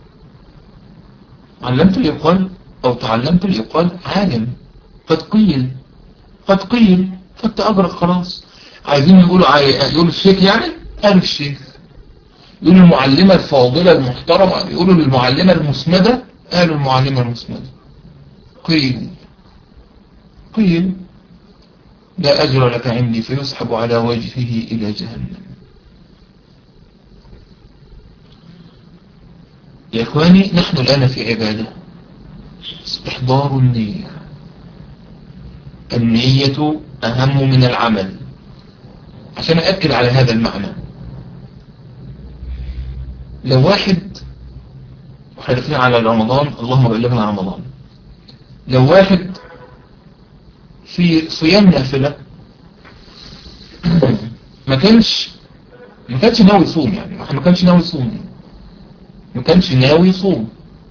علمت ليقال أو تعلمت ليقال عالم قد قيل قد قيل فانت أجرك خلاص عايزين يقولوا يقولوا الشيخ يعني قالوا الشيخ يقولوا المعلمة الفاضلة المحترمة يقولوا للمعلمة المسندة قالوا المعلمة المسندة قيل قيل لا أجر لك عندي فيسحب على وجهه إلى جهنم يا إخواني نحن الآن في عبادة استحضار النية النية أهم من العمل عشان أأكد على هذا المعنى لو واحد وحدثنا على رمضان اللهم بلغنا رمضان لو واحد في صيام نافلة ما كانش ما كانش ناوي يصوم يعني ما كانش ناوي يصوم ما كانش ناوي يصوم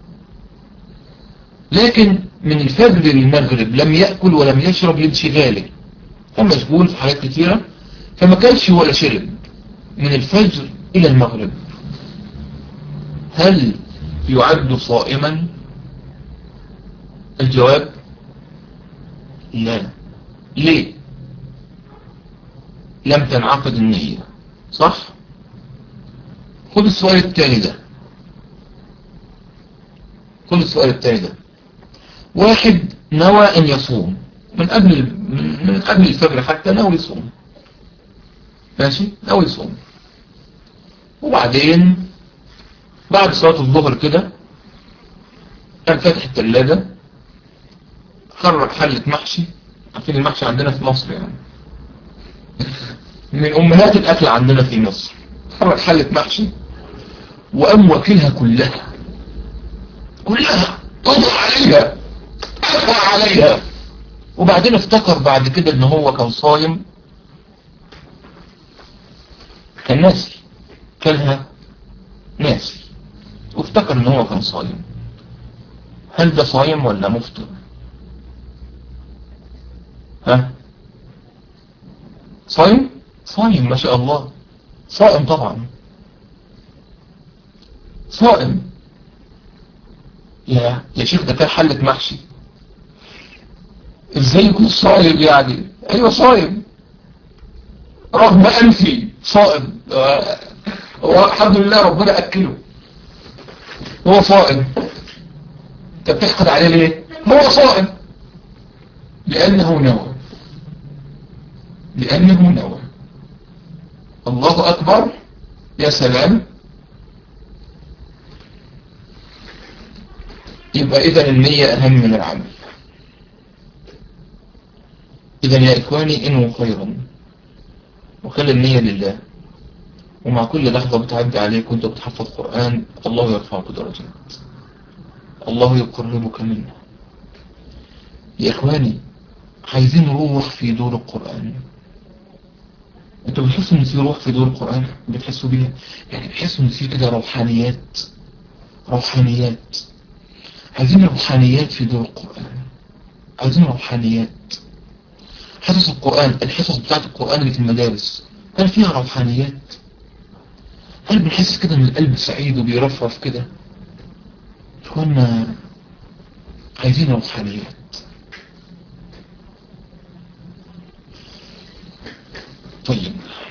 لكن من الفجر للمغرب لم يأكل ولم يشرب لانشغاله كان مشغول في حاجات كثيرة فما كانش ولا شرب من الفجر إلى المغرب هل يعد صائما الجواب لا ليه لم تنعقد النية صح خذ السؤال الثاني ده خذ السؤال الثاني ده واحد نوى ان يصوم من قبل من قبل الفجر حتى نوى يصوم ماشي نوى يصوم وبعدين بعد صلاة الظهر كده كان فاتح الثلاجة خرج حلة محشي عارفين المحشي عندنا في مصر يعني من أمهات الأكل عندنا في مصر خرج حلة محشي وقام واكلها كلها كلها طبع عليها طبع عليها وبعدين افتكر بعد كده ان هو كان صايم كان ناسي كلها ناسي وافتكر ان هو كان صايم هل ده صايم ولا مفطر ها صايم صايم ما شاء الله صائم طبعا صائم يا يا شيخ ده كان حلة محشي ازاي يكون صايم يعني ايوه صايم رغم أنفي صائم هو الحمد لله ربنا أكله هو صائم انت بتحقد عليه ليه هو صائم لأنه نوى لأنه نوى الله أكبر يا سلام يبقى إذا النية أهم من العمل إذا يا إخواني إنه خيرا وخلي النية لله ومع كل لحظة بتعدي عليك وانت بتحفظ قرآن الله يرفعك درجات الله يقربك منه يا إخواني عايزين روح في دور القرآن انتوا بتحسوا ان في روح في دور القرآن بتحسوا بيها يعني بتحسوا ان في كده روحانيات روحانيات عايزين روحانيات في دور القرآن عايزين روحانيات حصص القرآن الحصص بتاعت القرآن اللي في المدارس هل فيها روحانيات هل بنحس كده ان القلب سعيد وبيرفرف كده اخوانا عايزين روحانيات طيب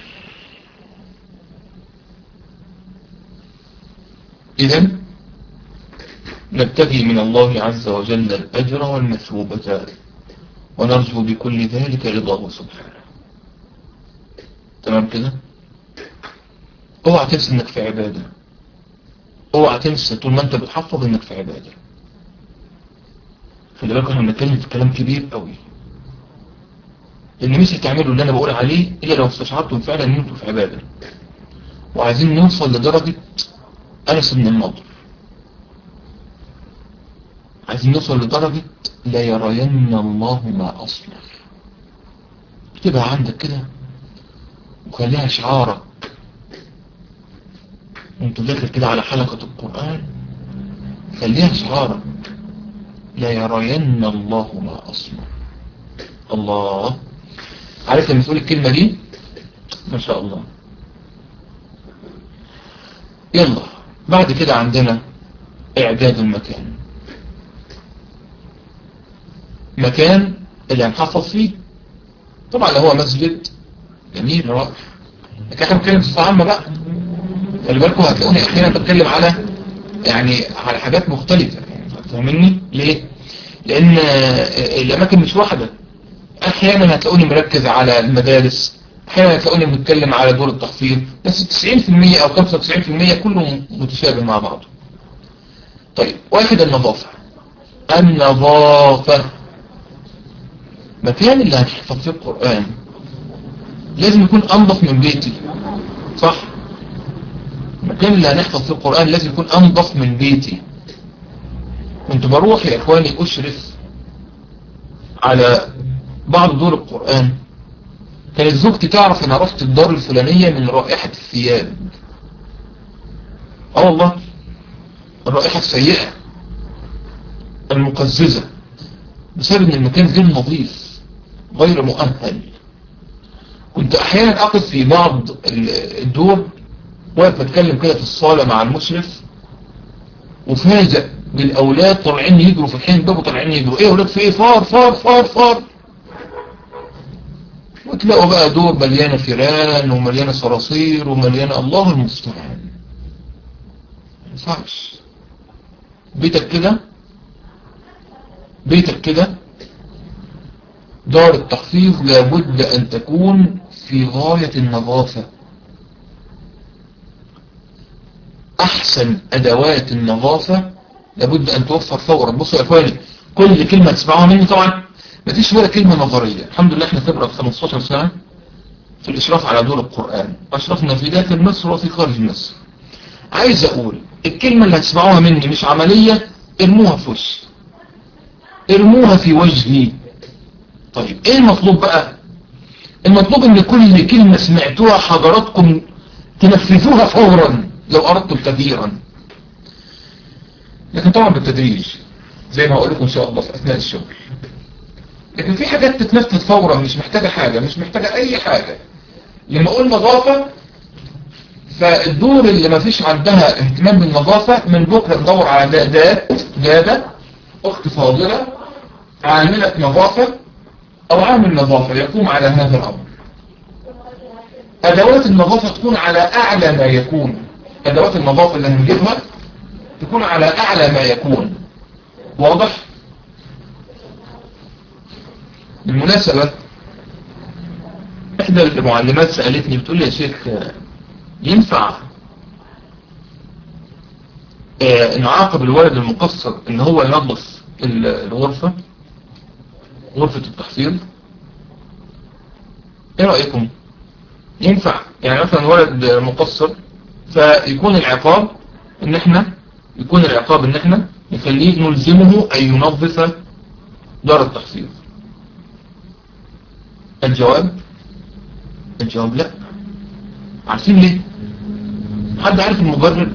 إذا نبتغي من الله عز وجل الأجر والمثوبة ونرجو بكل ذلك رضاه سبحانه تمام كده اوعى تنسى انك في عبادة اوعى تنسى طول ما انت بتحفظ انك في عبادة خلي بالك احنا بنتكلم في كلام كبير قوي لان مش هتعملوا اللي انا بقول عليه الا لو استشعرتم فعلا ان انتم في عبادة وعايزين نوصل لدرجة انس بن النضر عايزين نوصل لدرجة لا يرين الله ما أصلح تبقى عندك كده وخليها شعارك وانت داخل كده على حلقة القرآن خليها شعارك لا يرين الله ما أصلح الله عارف لما تقول الكلمة دي ما شاء الله يلا بعد كده عندنا إعداد المكان مكان اللي هنحفظ فيه طبعا لو هو مسجد جميل رائع لكن احنا بنتكلم بصفة عامة بقى خلي بالكم هتلاقوني احيانا بتكلم على يعني على حاجات مختلفة فاهمني ليه؟ لان الاماكن مش واحدة احيانا هتلاقوني مركز على المدارس احيانا هتلاقوني بنتكلم على دور التخفيض بس 90% او 95% كله متشابه مع بعضه طيب واحد النظافة النظافة مكان اللي هتحفظ فيه القرآن لازم يكون أنظف من بيتي صح المكان اللي هنحفظ فيه القرآن لازم يكون أنظف من بيتي كنت بروح يا إخواني أشرف على بعض دور القرآن كانت زوجتي تعرف أنا رحت الدار الفلانية من رائحة الثياب اه والله الرائحة السيئة المقززة بسبب ان المكان غير نظيف غير مؤهل كنت احيانا اقف في بعض الدور واقف اتكلم كده في الصالة مع المشرف وفاجئ بالاولاد طالعين يجروا في الحين بابا طالعين يجروا ايه اولاد في ايه فار فار فار فار وتلاقوا بقى دور مليانة فيران ومليانة صراصير ومليانة الله المستعان ما ينفعش بيتك كده بيتك كده دار التحفيظ لابد أن تكون في غاية النظافة أحسن أدوات النظافة لابد أن توفر فورا بصوا يا أخواني كل كلمة تسمعوها مني طبعا ما فيش ولا كلمة نظرية الحمد لله احنا خبرة في 15 سنة في الإشراف على دور القرآن أشرفنا في داخل مصر وفي خارج مصر عايز أقول الكلمة اللي هتسمعوها مني مش عملية ارموها في وشي ارموها في وجهي طيب ايه المطلوب بقى المطلوب ان كل كلمة سمعتوها حضراتكم تنفذوها فورا لو اردتم تغييرا لكن طبعا بالتدريج زي ما هقول لكم ان شاء الله في اثناء الشغل لكن في حاجات تتنفذ فورا مش محتاجة حاجة مش محتاجة اي حاجة لما اقول نظافة فالدور اللي ما فيش عندها اهتمام بالنظافة من بكرة ندور على دادات دادة اخت فاضلة عاملة نظافة او عامل نظافة يقوم على هذا الامر ادوات النظافة تكون على اعلى ما يكون ادوات النظافة اللي هنجيبها تكون على اعلى ما يكون واضح بالمناسبة احدى المعلمات سألتني بتقول لي يا شيخ ينفع اه نعاقب الولد المقصر ان هو ينظف الغرفة غرفة التحصيل ايه رأيكم ينفع يعني مثلا ولد مقصر فيكون العقاب ان احنا يكون العقاب ان احنا نخليه نلزمه ان ينظف دار التحصيل الجواب الجواب لا عارفين ليه حد عارف المبرر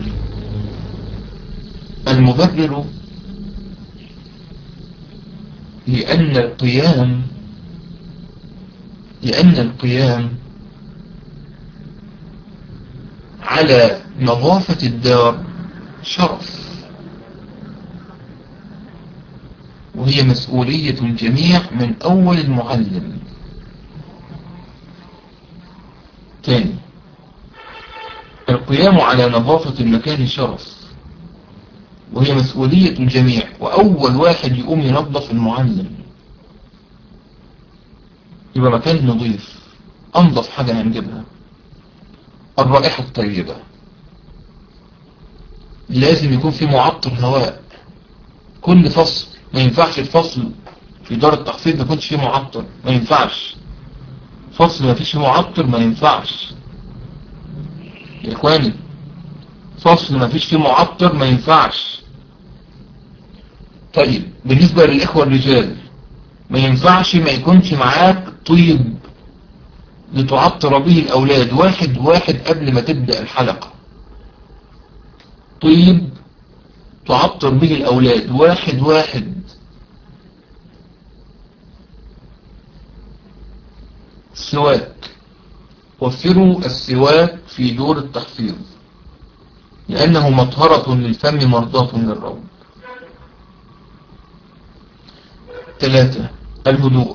المبرر لأن القيام لأن القيام على نظافة الدار شرف وهي مسؤولية الجميع من أول المعلم ثاني القيام على نظافة المكان شرف وهي مسؤولية الجميع وأول واحد يقوم ينظف المعلم يبقى مكان نظيف أنظف حاجة هنجيبها الرائحة الطيبة لازم يكون في معطر هواء كل فصل ما ينفعش الفصل في دار التحصيل ما يكونش فيه معطر ما ينفعش فصل ما فيش معطر ما ينفعش يا اخواني فصل ما فيش فيه معطر ما ينفعش طيب بالنسبة للإخوة الرجال ما ينفعش ما يكونش معاك طيب لتعطر به الأولاد واحد واحد قبل ما تبدأ الحلقة طيب تعطر به الأولاد واحد واحد السواك وفروا السواك في دور التحفيظ لأنه مطهرة للفم مرضاة للرب ثلاثة الهدوء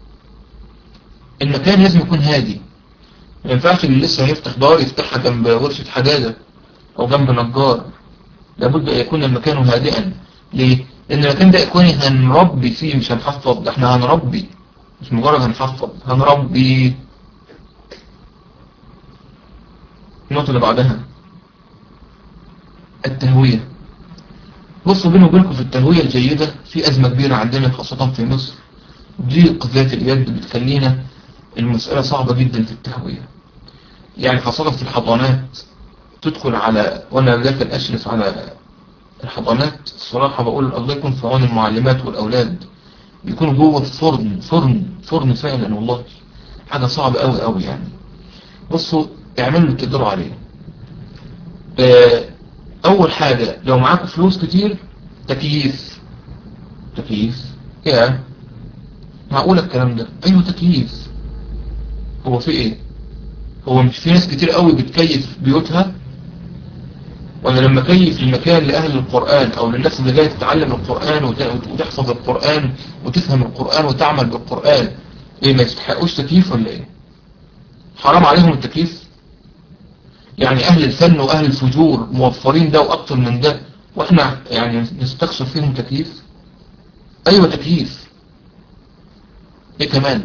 المكان لازم يكون هادي ما ينفعش اللي لسه هيفتح دار يفتحها جنب ورشة حدادة أو جنب نجار لابد أن يكون المكان هادئا ليه؟ لأن المكان ده يكون هنربي فيه مش هنحفظ ده احنا هنربي مش مجرد هنحفظ هنربي النقطة اللي بعدها التهوية بصوا بيني وبينكم في التهوية الجيدة في أزمة كبيرة عندنا خاصة في مصر ضيق ذات اليد بتخلينا المسألة صعبة جدا في التهوية يعني خاصة في الحضانات تدخل على وانا لكن اشرف على الحضانات الصراحة بقول الله يكون في عون المعلمات والأولاد يكونوا جوه فرن فرن فرن فعلا والله حاجة صعبة قوي قوي يعني بصوا اعملوا اللي تقدروا عليه اه اول حاجة لو معاكم فلوس كتير تكييف تكييف يا معقول الكلام ده ايوه تكييف هو في ايه هو مش في ناس كتير قوي بتكيف بيوتها وانا لما كيف المكان لأهل القرآن او للناس اللي جاية تتعلم القرآن وتحفظ القرآن وتفهم القرآن وتعمل بالقرآن ايه ما يستحقوش تكييف ولا ايه حرام عليهم التكييف يعني اهل الفن واهل الفجور موفرين ده واكتر من ده واحنا يعني نستخسر فيهم تكييف ايوه تكييف ايه كمان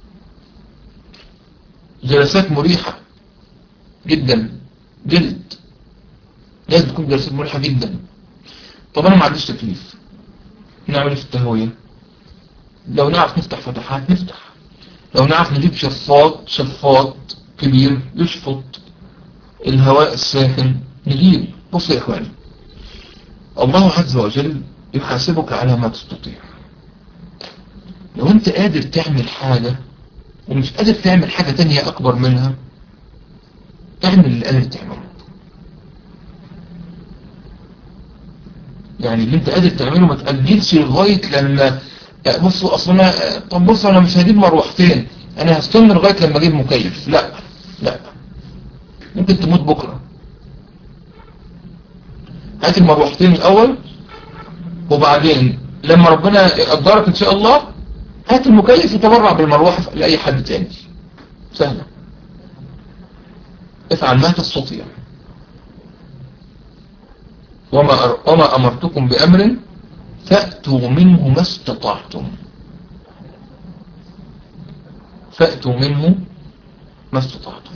جلسات مريحة جدا جلد لازم تكون جلسات مريحة جدا طب انا ما عنديش تكييف نعمل في التهوية لو نعرف نفتح فتحات نفتح لو نعرف نجيب شفاط شفاط كبير يشفط الهواء الساخن نجيب بص يا اخواني الله عز وجل يحاسبك على ما تستطيع لو انت قادر تعمل حاجة ومش قادر تعمل حاجة تانية اكبر منها اعمل اللي قادر تعمله يعني اللي انت قادر تعمله ما تأجلش لغاية لما بصوا اصلا طب بص انا مش هجيب مروحتين انا هستنى لغاية لما اجيب مكيف لا لا ممكن تموت بكرة هات المروحتين الاول وبعدين لما ربنا يقدرك ان شاء الله هات المكيف وتبرع بالمروحة لأي حد تاني سهلة افعل ما تستطيع وما, وما أمرتكم بأمر فأتوا منه ما استطعتم فأتوا منه ما استطعتم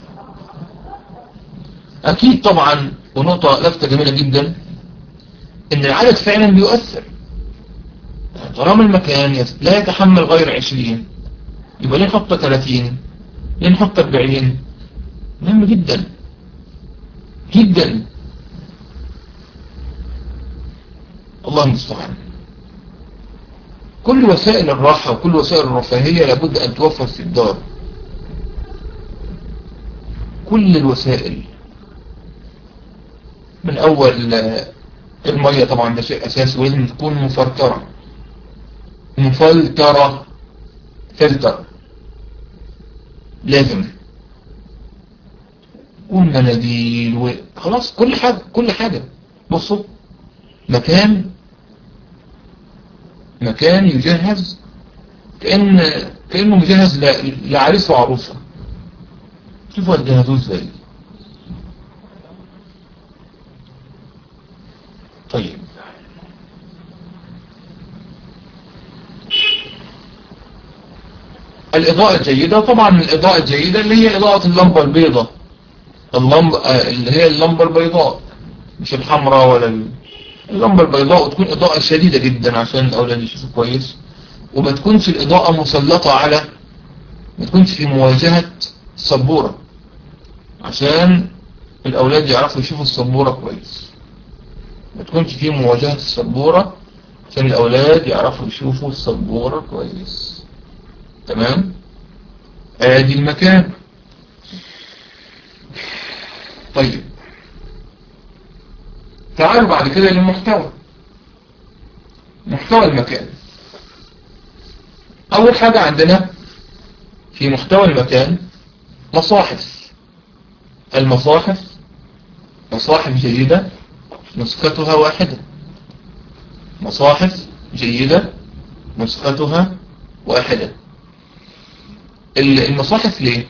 أكيد طبعا ونقطة لفتة جميلة جدا إن العدد فعلا بيؤثر طالما المكان لا يتحمل غير عشرين يبقى ليه نحط 30 ليه نحط 40 مهم جدا جدا الله المستعان كل وسائل الراحة وكل وسائل الرفاهية لابد أن توفر في الدار كل الوسائل من أول المية طبعا ده شيء أساسي ولازم تكون مفلترة مفلترة فلتر لازم والمناديل خلاص كل حاجة كل حاجة بصوا مكان مكان يجهز كأن كأنه مجهز لعريس وعروسة شوفوا هتجهزوه ازاي طيب الإضاءة الجيدة طبعا الإضاءة الجيدة اللي هي إضاءة اللمبة البيضاء اللمبة اللي هي اللمبة البيضاء مش الحمراء ولا اللمبة البيضاء وتكون إضاءة شديدة جدا عشان الأولاد يشوفوا كويس وما تكونش الإضاءة مسلطة على ما تكونش في مواجهة السبورة عشان الأولاد يعرفوا يشوفوا السبورة كويس ما تكونش في مواجهة السبورة عشان الأولاد يعرفوا يشوفوا السبورة كويس تمام ادي المكان طيب تعالوا بعد كده للمحتوى محتوى المكان اول حاجة عندنا في محتوى المكان مصاحف المصاحف مصاحف جيدة نسختها واحدة مصاحف جيدة نسختها واحدة المصاحف ليه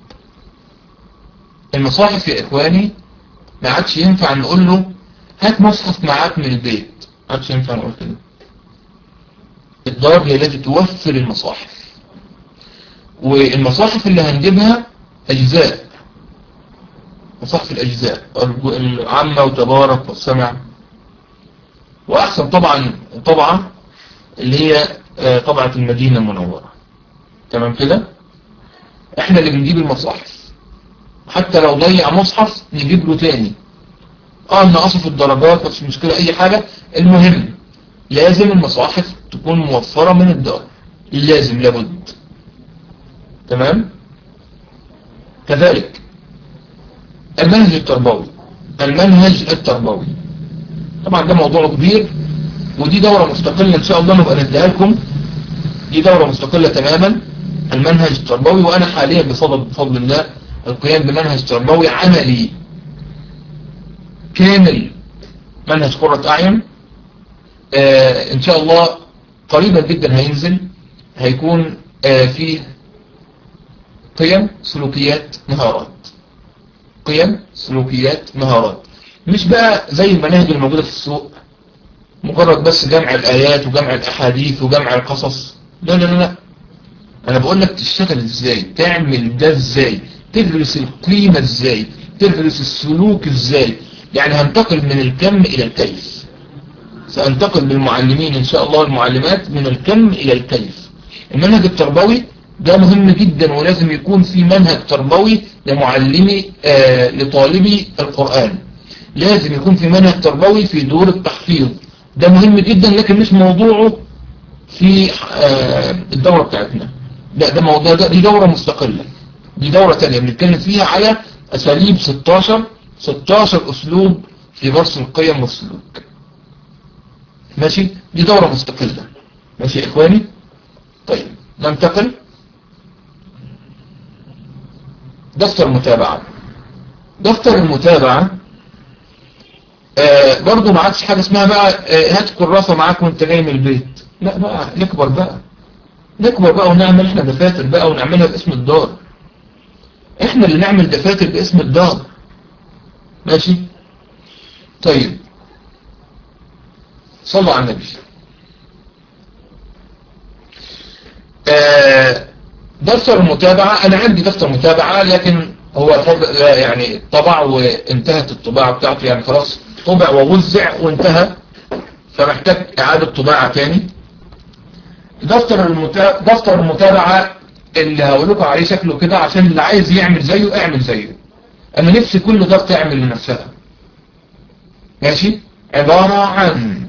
المصاحف يا اخواني ما عادش ينفع نقول له هات مصحف معاك من البيت ما عادش ينفع نقول كده الدار هي التي توفر المصاحف والمصاحف اللي هنجيبها اجزاء مصاحف الاجزاء العامة وتبارك والسمع واحسن طبعا طبعا اللي هي طبعة المدينة المنورة تمام كده احنا اللي بنجيب المصاحف حتى لو ضيع مصحف نجيب له تاني اه نقصه في الدرجات مش مشكلة اي حاجة المهم لازم المصاحف تكون موفرة من الدار لازم لابد تمام كذلك المنهج التربوي المنهج التربوي طبعا ده موضوع كبير ودي دورة مستقلة ان شاء الله نبقى نديها لكم دي دورة مستقلة تماما المنهج التربوي وانا حاليا بفضل, بفضل الله القيام بمنهج تربوي عملي كامل منهج قرة اعين آه ان شاء الله قريبا جدا هينزل هيكون آه فيه قيم سلوكيات مهارات قيم سلوكيات مهارات مش بقى زي المناهج الموجودة في السوق مجرد بس جمع الآيات وجمع الأحاديث وجمع القصص لا لا لا أنا بقول لك تشتغل إزاي تعمل ده إزاي تدرس القيمة إزاي تدرس السلوك إزاي يعني هنتقل من الكم إلى الكيف سأنتقل بالمعلمين إن شاء الله المعلمات من الكم إلى الكيف المنهج التربوي ده مهم جدا ولازم يكون في منهج تربوي لمعلمي آه لطالبي القرآن لازم يكون في منهج تربوي في دور التحفيظ ده مهم جدا لكن مش موضوعه في آه الدورة بتاعتنا لا ده موضوع ده دي دورة مستقلة دي دورة تانية بنتكلم فيها على أساليب 16 16 أسلوب في درس القيم والسلوك ماشي دي دورة مستقلة ماشي يا إخواني طيب ننتقل دفتر المتابعة دفتر المتابعة آه برضو ما عادش حاجة اسمها بقى آه هات كراسة معاك وانت جاي من البيت لا بقى نكبر بقى نكبر بقى ونعمل احنا دفاتر بقى ونعملها باسم الدار احنا اللي نعمل دفاتر باسم الدار ماشي طيب صلوا على النبي آه دفتر المتابعة انا عندي دفتر متابعة لكن هو يعني طبع وانتهت الطباعة بتاعته يعني خلاص طبع ووزع وانتهى فمحتاج اعادة طباعة تاني دفتر المتابعة دفتر المتابعة اللي هقول لكم عليه شكله كده عشان اللي عايز يعمل زيه اعمل زيه انا نفسي كل دار تعمل لنفسها ماشي عبارة عن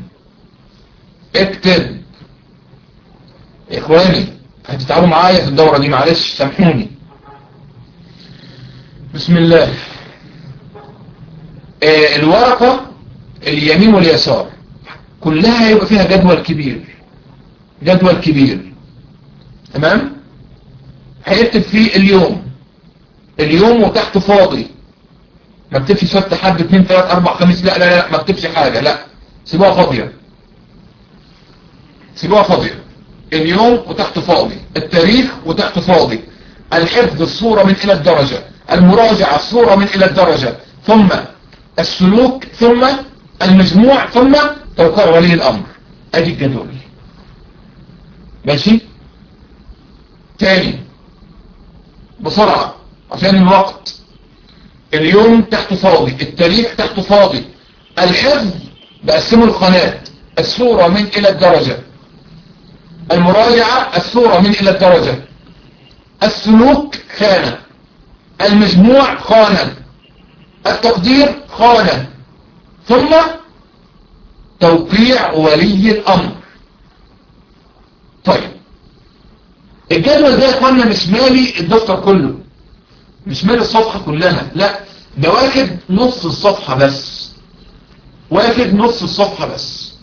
اكتب اخواني هتتعبوا معايا في الدورة دي معلش سامحوني بسم الله آه الورقة اليمين واليسار كلها هيبقى فيها جدول كبير جدول كبير تمام هيكتب فيه اليوم اليوم وتحته فاضي ما اكتبش سبت حد اثنين ثلاث اربع خميس لا لا لا ما اكتبش حاجة لا سيبوها فاضية سيبوها فاضية اليوم وتحته فاضي التاريخ وتحته فاضي الحفظ الصورة من الى الدرجة المراجعة الصورة من الى الدرجة ثم السلوك ثم المجموع ثم توقيع ولي الامر ادي الجدول ماشي تاني بسرعة عشان الوقت اليوم تحته فاضي التاريخ تحته فاضي الحفظ بقسمه القناة الصورة من الى الدرجة المراجعة الصورة من الى الدرجة السلوك خانة المجموع خانة التقدير خانة ثم توقيع ولي الامر طيب الجدول ده يا اخوانا مش مالي الدفتر كله مش مالي الصفحة كلها لا ده واخد نص الصفحة بس واخد نص الصفحة بس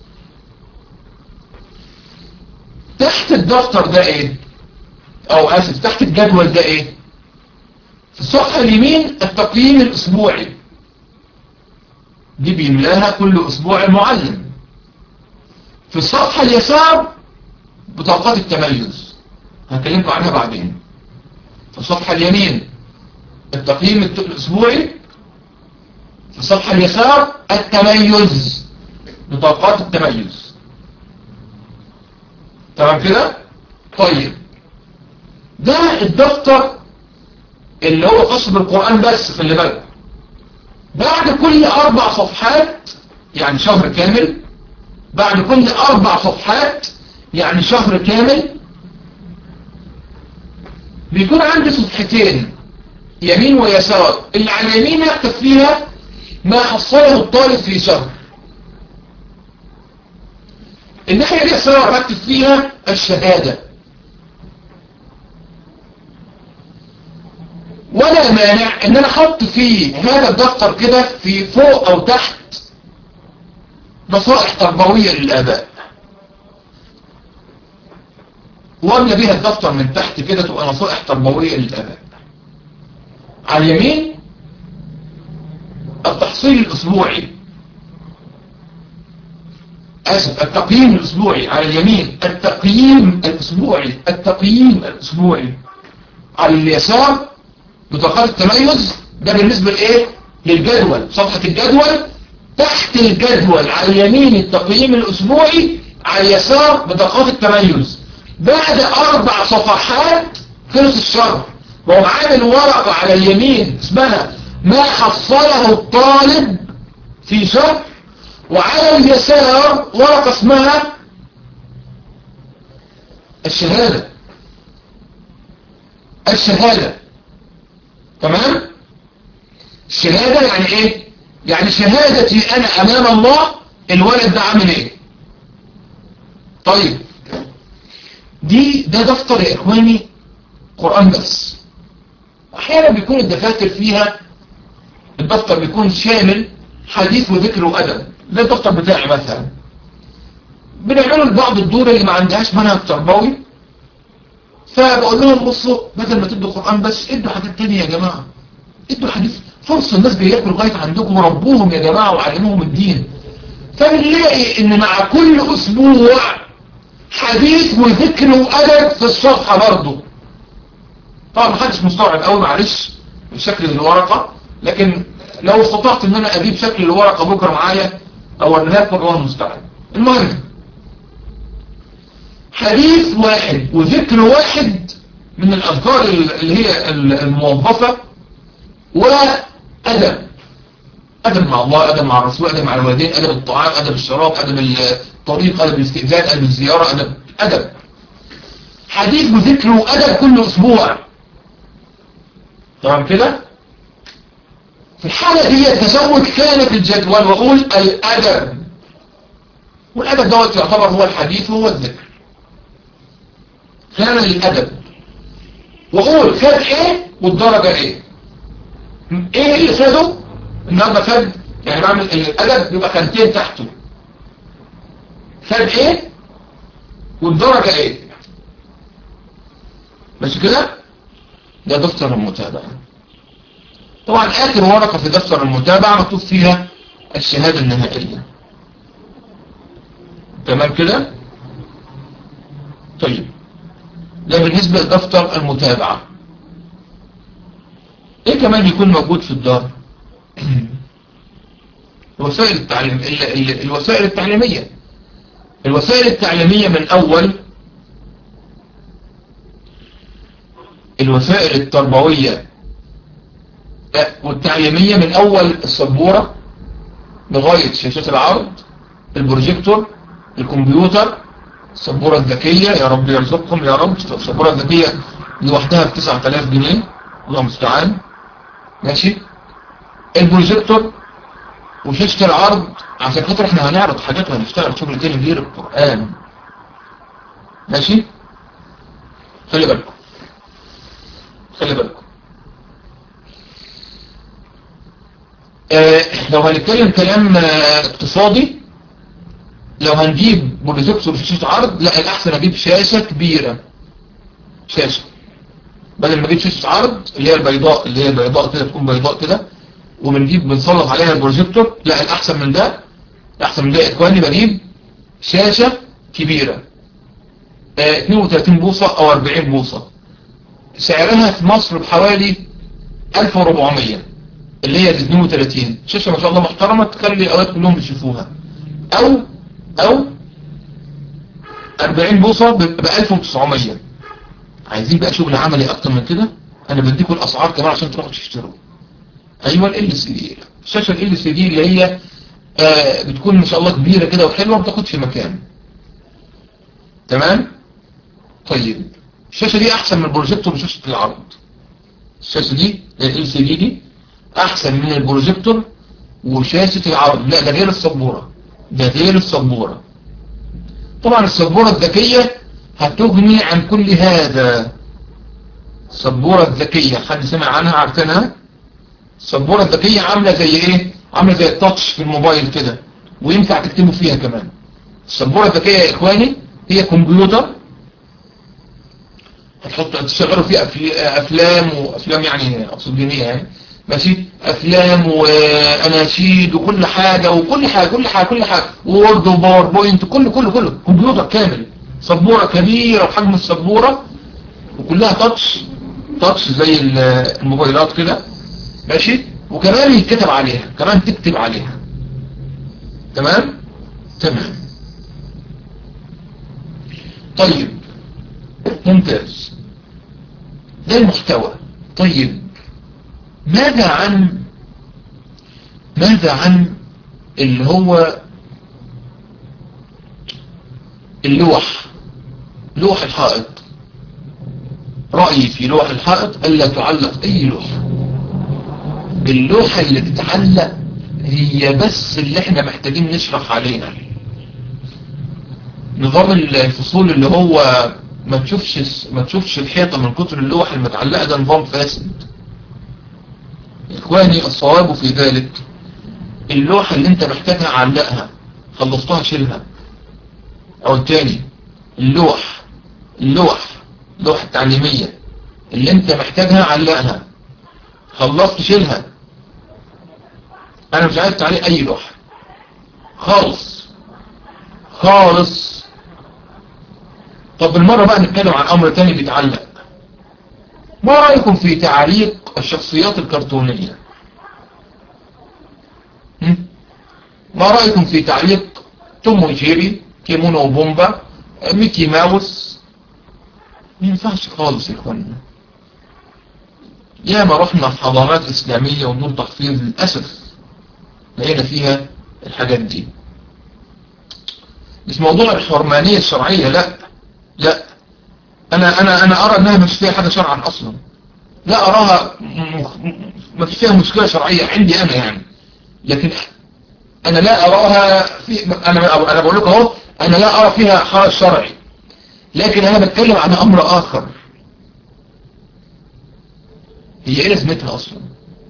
تحت الدفتر ده ايه او اسف تحت الجدول ده ايه في الصفحة اليمين التقييم الاسبوعي دي بيملاها كل اسبوع المعلم في الصفحة اليسار بطاقات التميز هكلمكم عنها بعدين في الصفحة اليمين التقييم الاسبوعي في الصفحة اليسار التميز بطاقات التميز تمام كده طيب ده الدفتر اللي هو خاص بالقرآن بس خلي بالك بعد كل اربع صفحات يعني شهر كامل بعد كل اربع صفحات يعني شهر كامل بيكون عندي صفحتين يمين ويسار اللي على اليمين يكتب فيها ما حصله الطالب في شهر الناحية اليسار بكتب فيها الشهادة ولا مانع ان انا احط في هذا الدفتر كده في فوق او تحت نصائح تربوية للآباء واملى بيها الدفتر من تحت كده تبقى نصائح تربوية للآباء على اليمين التحصيل الأسبوعي أسف التقييم الأسبوعي على اليمين التقييم الأسبوعي التقييم الأسبوعي على اليسار بطاقات التميز ده بالنسبة لإيه للجدول صفحة الجدول تحت الجدول على اليمين التقييم الأسبوعي على اليسار بطاقات التميز بعد أربع صفحات خلص الشهر وهو عامل ورقة على اليمين اسمها ما حصله الطالب في شهر وعلى اليسار ورقة اسمها الشهادة الشهادة تمام الشهادة يعني ايه يعني شهادتي انا امام الله الولد ده عامل ايه طيب دي ده دفتر يا اخواني قرآن بس احيانا بيكون الدفاتر فيها الدفتر بيكون شامل حديث وذكر وادب زي الدفتر بتاعي مثلا بنعمله لبعض الدور اللي ما عندهاش منهج تربوي فبقول لهم بصوا بدل ما تدوا قرآن بس ادوا حاجات تانية يا جماعة ادوا حديث فرصة الناس بيلاقوا لغاية عندكم وربوهم يا جماعة وعلموهم الدين فبنلاقي ان مع كل اسبوع حديث وذكر وادب في الصفحة برضه طبعا محدش مستوعب قوي معلش بشكل الورقة لكن لو استطعت ان انا اجيب شكل الورقة بكرة معايا او انها الله المستعان المهم حديث واحد وذكر واحد من الأذكار اللي هي الموظفة وأدب أدب مع الله أدب مع الرسول أدب مع الوالدين أدب الطعام أدب الشراب أدب الطريق أدب الاستئذان أدب الزيارة أدب أدب حديث وذكر وأدب كل أسبوع تمام كده في الحالة دي تزود كانت الجدول وأقول الأدب والأدب دوت يعتبر هو الحديث وهو الذكر كان للأدب وقول خد ايه والدرجة ايه ايه اللي خده النهارده خد يعني بعمل الأدب بيبقى خانتين تحته خد ايه والدرجة ايه ماشي كده ده دفتر المتابعة طبعا آخر ورقة في دفتر المتابعة مكتوب فيها الشهادة النهائية تمام كده طيب ده بالنسبة لدفتر المتابعة ايه كمان يكون موجود في الدار الوسائل التعليم ال ال الوسائل التعليمية الوسائل التعليمية من اول الوسائل التربوية والتعليمية من اول السبورة لغاية شاشات العرض البروجيكتور الكمبيوتر السبورة الذكية يا رب يرزقكم يا رب السبورة الذكية لوحدها ب 9000 جنيه الله المستعان ماشي البروجيكتور وشاشة العرض عشان خاطر احنا هنعرض حاجات وهنشتغل شغل تاني غير القرآن ماشي خلي بالكم خلي بالكم اه لو هنتكلم كلام اه اقتصادي لو هنجيب بروجيكتور شاشة عرض لا الأحسن أجيب شاشة كبيرة شاشة بدل ما أجيب شاشة عرض اللي هي البيضاء اللي هي البيضاء كده تكون بيضاء كده وبنجيب بنسلط عليها البروجيكتور لا الأحسن من ده الأحسن من ده يا إخواني بجيب شاشة كبيرة اه 32 بوصة أو 40 بوصة سعرها في مصر بحوالي 1400 اللي هي 32 شاشة ما شاء الله محترمة تخلي الأولاد كلهم بيشوفوها أو او 40 بوصة ب 1900 عايزين بقى شغل عملي اكتر من كده انا بديكم الاسعار كمان عشان تروحوا تشتروا ايوه ال سي دي الشاشة ال سي دي اللي هي آه بتكون ما شاء الله كبيرة كده وحلوة ما بتاخدش مكان تمام طيب الشاشة دي احسن من البروجيكتور وشاشة العرض الشاشة دي ال سي دي دي احسن من البروجيكتور وشاشة العرض لا ده غير السبورة ده غير السبورة طبعا السبورة الذكية هتغني عن كل هذا السبورة الذكية حد سمع عنها عارفينها السبورة الذكية عاملة زي ايه عاملة زي التاتش في الموبايل كده وينفع تكتبوا فيها كمان السبورة الذكية يا اخواني هي كمبيوتر هتحطوا تشغلوا فيه افلام وافلام يعني اقصد دينية يعني ماشي افلام واناشيد وكل حاجة وكل حاجة كل حاجة كل حاجة وورد وباوربوينت كله كله كله كمبيوتر كامل سبورة كبيرة بحجم السبورة وكلها تاتش تاتش زي الموبايلات كده ماشي وكمان يتكتب عليها كمان تكتب عليها تمام تمام طيب ممتاز ده المحتوى طيب ماذا عن ماذا عن اللي هو اللوح لوح الحائط رأيي في لوح الحائط ألا تعلق أي لوحة اللوحة اللي تتعلق هي بس اللي احنا محتاجين نشرح عليها نظام الفصول اللي هو ما تشوفش ما تشوفش الحيطة من كتر اللوح المتعلقة ده نظام فاسد إخواني الصواب في ذلك اللوحة اللي انت محتاجها علقها خلصتها شيلها او التاني اللوح اللوح اللوحة التعليمية اللي انت محتاجها علقها خلصت شيلها انا مش عايز تعليق اي لوحة خالص خالص طب بالمرة بقى نتكلم عن امر تاني بيتعلق ما رأيكم في تعليق الشخصيات الكرتونية ما رأيكم في تعليق توم وجيري كيمونو وبومبا ميكي ماوس ما ينفعش خالص يا اخوانا ياما رحنا في حضارات اسلامية ونور تحفيظ للأسف لقينا فيها الحاجات دي مش موضوع الحرمانية الشرعية لا لا انا انا انا ارى انها مش فيها حاجة شرعا اصلا لا اراها ما فيش فيها مشكلة شرعية عندي انا يعني لكن انا لا اراها في انا انا بقول لكم اهو انا لا ارى فيها حرج شرعي لكن انا بتكلم عن امر اخر هي ايه لازمتها اصلا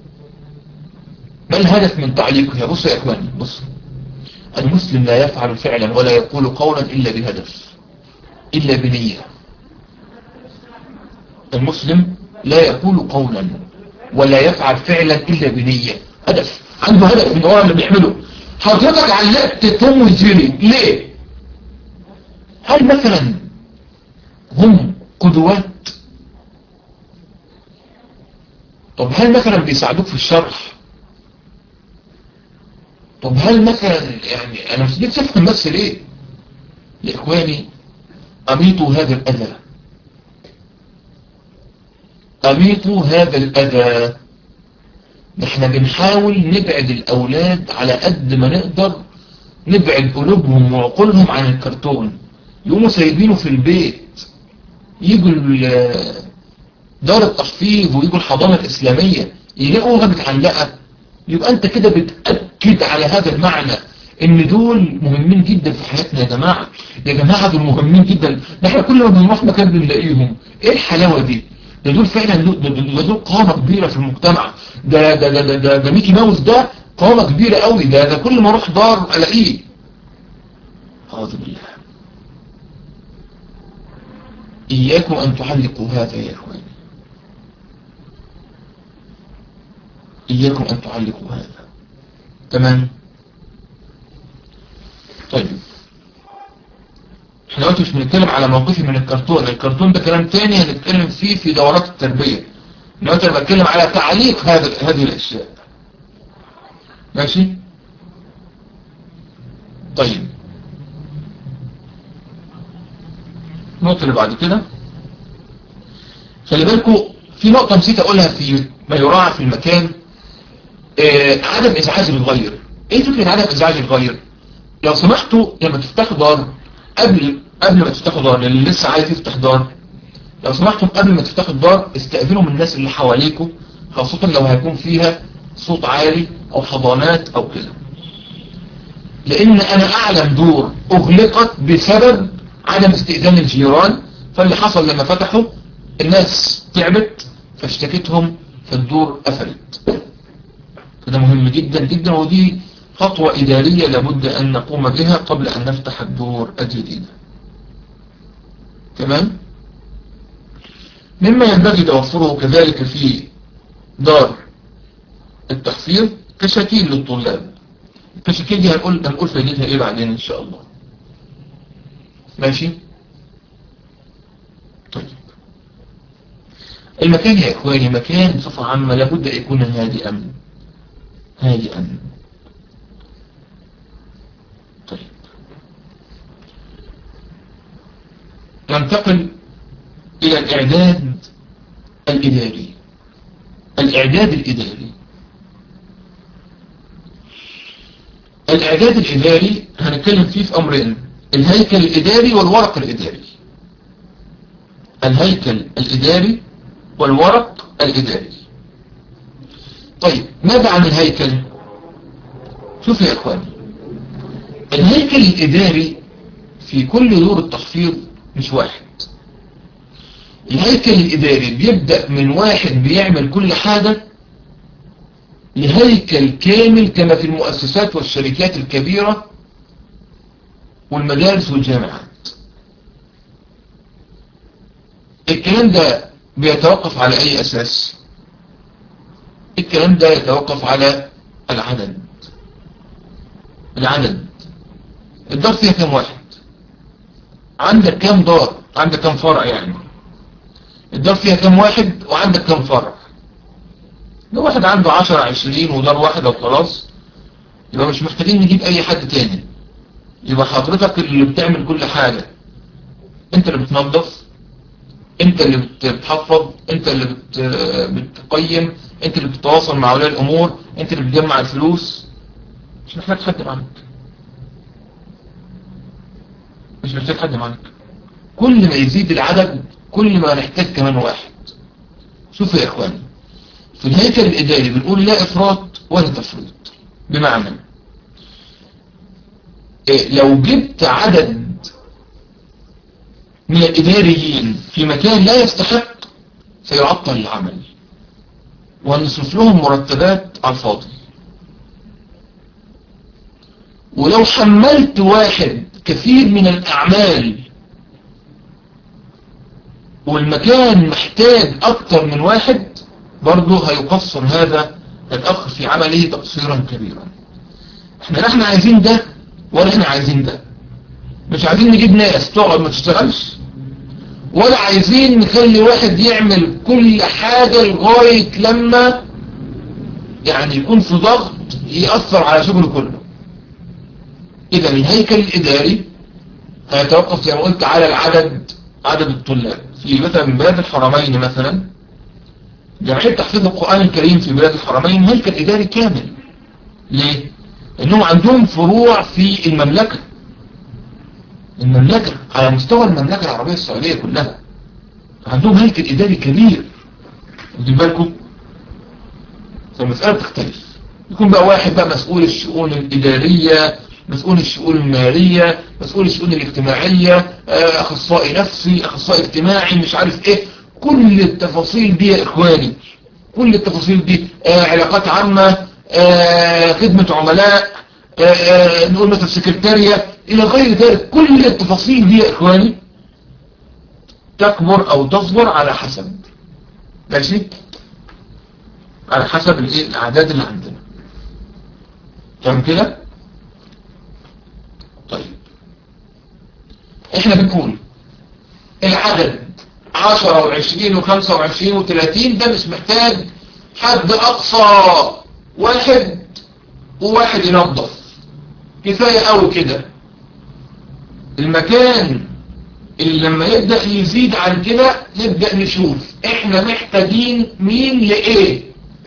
ما الهدف من تعليقها بصوا يا اخواني بصوا المسلم لا يفعل فعلا ولا يقول قولا الا بهدف الا بنية المسلم لا يقول قولا ولا يفعل فعلا الا بنية هدف عنده هدف من هو اللي بيعمله حضرتك علقت توم وجيري ليه هل مثلا هم قدوات طب هل مثلا بيساعدوك في الشرح طب هل مثلا يعني انا مش جيت افهم بس ليه يا اخواني اميطوا هذا الاذى اميطوا هذا الاذى نحن بنحاول نبعد الاولاد على قد ما نقدر نبعد قلوبهم وعقولهم عن الكرتون يقوموا سايبينه في البيت يجوا دار التحفيظ ويجوا الحضانة الإسلامية يلاقوها متعلقة يبقى أنت كده بتأكد على هذا المعنى إن دول مهمين جدا في حياتنا يا جماعة يا جماعة دول مهمين جدا احنا كل ما بنروح مكان بنلاقيهم إيه الحلاوة دي ده دول فعلا ده دول قامة كبيرة في المجتمع ده ده ده ده, ده, ده ميكي ماوس ده قامة كبيرة قوي ده ده كل ما اروح دار الاقيه أعوذ بالله إياكم أن تعلقوا هذا يا إخواني إياكم أن تعلقوا هذا تمام طيب احنا قلت مش بنتكلم على موقفي من الكرتون الكرتون ده كلام تاني هنتكلم فيه في دورات التربية انا قلت انا بتكلم على تعليق هذا هذه الاشياء ماشي طيب النقطة اللي بعد كده خلي بالكم في نقطة نسيت اقولها في ما يراعى في المكان آه عدم ازعاج الغير ايه فكرة عدم ازعاج الغير لو سمحتوا لما تفتحوا دار قبل قبل ما تفتحوا دار اللي لسه عايز يفتح دار لو سمحتم قبل ما تفتحوا الدار استأذنوا من الناس اللي حواليكم خاصة لو هيكون فيها صوت عالي او حضانات او كده لان انا اعلم دور اغلقت بسبب عدم استئذان الجيران فاللي حصل لما فتحوا الناس تعبت فاشتكتهم فالدور قفلت فده مهم جدا جدا ودي خطوة إدارية لابد أن نقوم بها قبل أن نفتح الدور الجديدة تمام مما ينبغي توفره كذلك في دار التحفيظ كشكيل للطلاب الكشكيل دي هنقول هنقول فايدتها ايه بعدين ان شاء الله ماشي طيب المكان يا اخواني مكان بصفة عامة لابد ان يكون هادئا هادئا طيب ننتقل الى الاعداد الاداري الاعداد الاداري الاعداد الاداري هنتكلم فيه في امرين الهيكل الاداري والورق الاداري الهيكل الاداري والورق الاداري طيب ماذا عن الهيكل شوف يا اخواني الهيكل الاداري في كل دور التحفيظ مش واحد الهيكل الاداري بيبدأ من واحد بيعمل كل حاجة لهيكل كامل كما في المؤسسات والشركات الكبيرة والمدارس والجامعات الكلام ده بيتوقف على اي اساس الكلام ده يتوقف على العدد العدد الدار فيها كم واحد عندك كم دار عندك كم فرع يعني الدار فيها كم واحد وعندك كم فرع لو واحد عنده 10 20 ودار واحدة وخلاص يبقى مش محتاجين نجيب اي حد تاني يبقى حضرتك اللي بتعمل كل حاجة انت اللي بتنظف انت اللي بتحفظ انت اللي بت... بتقيم انت اللي بتتواصل مع اولياء الامور انت اللي بتجمع الفلوس مش محتاج حد معاك مش محتاج حد معاك كل ما يزيد العدد كل ما نحتاج كمان واحد شوفوا يا اخواني في الهيكل الاداري بنقول لا افراط ولا تفريط بمعنى إيه لو جبت عدد من الإداريين في مكان لا يستحق سيعطل العمل ونصرف لهم مرتبات على الفاضي ولو حملت واحد كثير من الأعمال والمكان محتاج أكتر من واحد برضه هيقصر هذا الأخ في عمله تقصيرا كبيرا احنا لا احنا عايزين ده ولا احنا عايزين ده مش عايزين نجيب ناس تقعد ما تشتغلش ولا عايزين نخلي واحد يعمل كل حاجة لغاية لما يعني يكون في ضغط يأثر على شغله كله إذا الهيكل الإداري هيتوقف زي ما قلت على العدد عدد الطلاب في مثلا من بلاد الحرمين مثلا جمعية تحفيظ القرآن الكريم في بلاد الحرمين هيكل إداري كامل ليه؟ إنهم عندهم فروع في المملكة المملكة على مستوى المملكة العربية السعودية كلها عندهم هيكل إداري كبير واخدين بالكم فالمسألة تختلف يكون بقى واحد بقى مسؤول الشؤون الإدارية مسؤول الشؤون المالية مسؤول الشؤون الاجتماعية أخصائي نفسي أخصائي اجتماعي مش عارف إيه كل التفاصيل دي يا إخواني كل التفاصيل دي آه علاقات عامة آه خدمة عملاء آه نقول مثلا سكرتارية إلى غير ذلك كل التفاصيل دي يا إخواني تكبر أو تصبر على حسب ماشي على حسب الأعداد اللي عندنا تمام كده طيب احنا بنقول العدد 10 و20 و25 و30 ده مش محتاج حد أقصى واحد وواحد ينظف كفاية قوي كده المكان اللي لما يبدأ يزيد عن كده نبدأ نشوف احنا محتاجين مين لإيه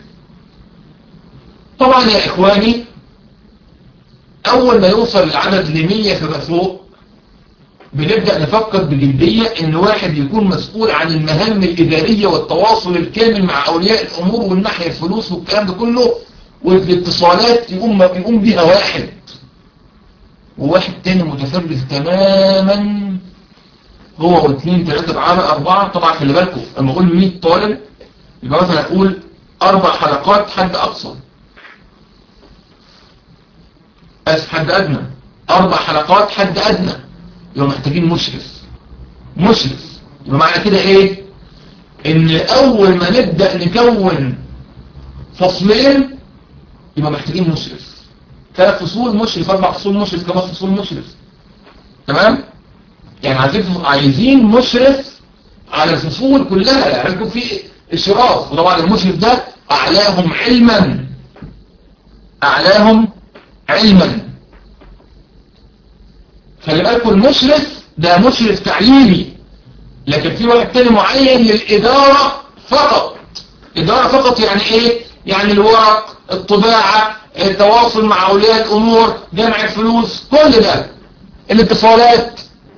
طبعا يا إخواني أول ما يوصل العدد لمية فما فوق بنبدأ نفكر بجدية ان واحد يكون مسؤول عن المهام الإدارية والتواصل الكامل مع أولياء الأمور والناحية الفلوس والكلام ده كله والاتصالات يقوم, يقوم بها واحد وواحد تاني متفرغ تماما هو واثنين ثلاثة بعمل أربعة طبعا خلي بالكم لما أقول 100 طالب يبقى مثلا أقول أربع حلقات حد أقصى أس حد أدنى أربع حلقات حد أدنى يبقى محتاجين مشرف مشرف يبقى معنى كده إيه إن أول ما نبدأ نكون فصلين يبقى محتاجين مشرف ثلاث فصول مشرف أربع فصول مشرف خمس فصول مشرف تمام يعني عايزين عايزين مشرف على الفصول كلها يعني يكون في إشراف وطبعا المشرف ده أعلاهم علما أعلاهم علما خلي بالكم المشرف ده مشرف تعليمي لكن في واحد تاني معين للإدارة فقط إدارة فقط يعني إيه يعني الورق الطباعة التواصل مع أولياء الأمور جمع الفلوس كل ده الاتصالات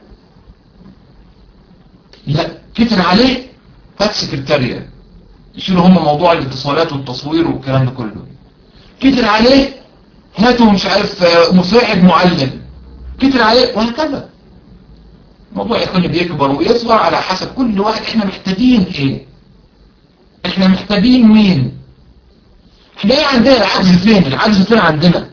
لا كتر عليه هات سكرتارية يشيلوا هم موضوع الاتصالات والتصوير والكلام ده كله كتر عليه هاتوا مش عارف مساعد معلم كتر عليه وهكذا الموضوع يكون بيكبر ويصغر على حسب كل واحد احنا محتاجين ايه احنا محتاجين مين احنا ايه عندنا العجز فين العجز فين عندنا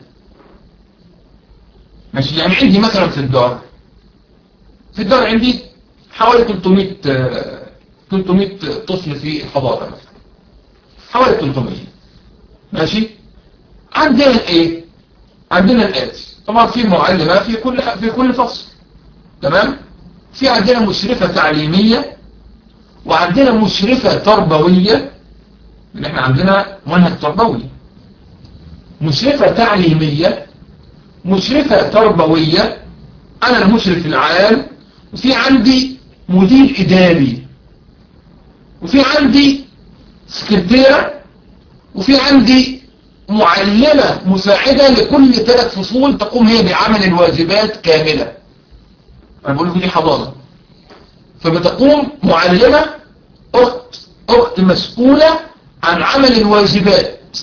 ماشي يعني عندي مثلا في الدار في الدار عندي حوالي 300 300 طفل في الحضانة مثلا حوالي 300 ماشي عندنا ايه عندنا الآتي طبعا في معلمة في كل في كل فصل تمام في عندنا مشرفة تعليمية وعندنا مشرفة تربوية اللي احنا عندنا منهج تربوي مشرفة تعليمية مشرفة تربوية انا المشرف العام وفي عندي مدير اداري وفي عندي سكرتيرة وفي عندي معلمة مساعدة لكل ثلاث فصول تقوم هي بعمل الواجبات كاملة انا بقول لكم دي حضانة فبتقوم معلمة اخت اخت مسؤولة عن عمل الواجبات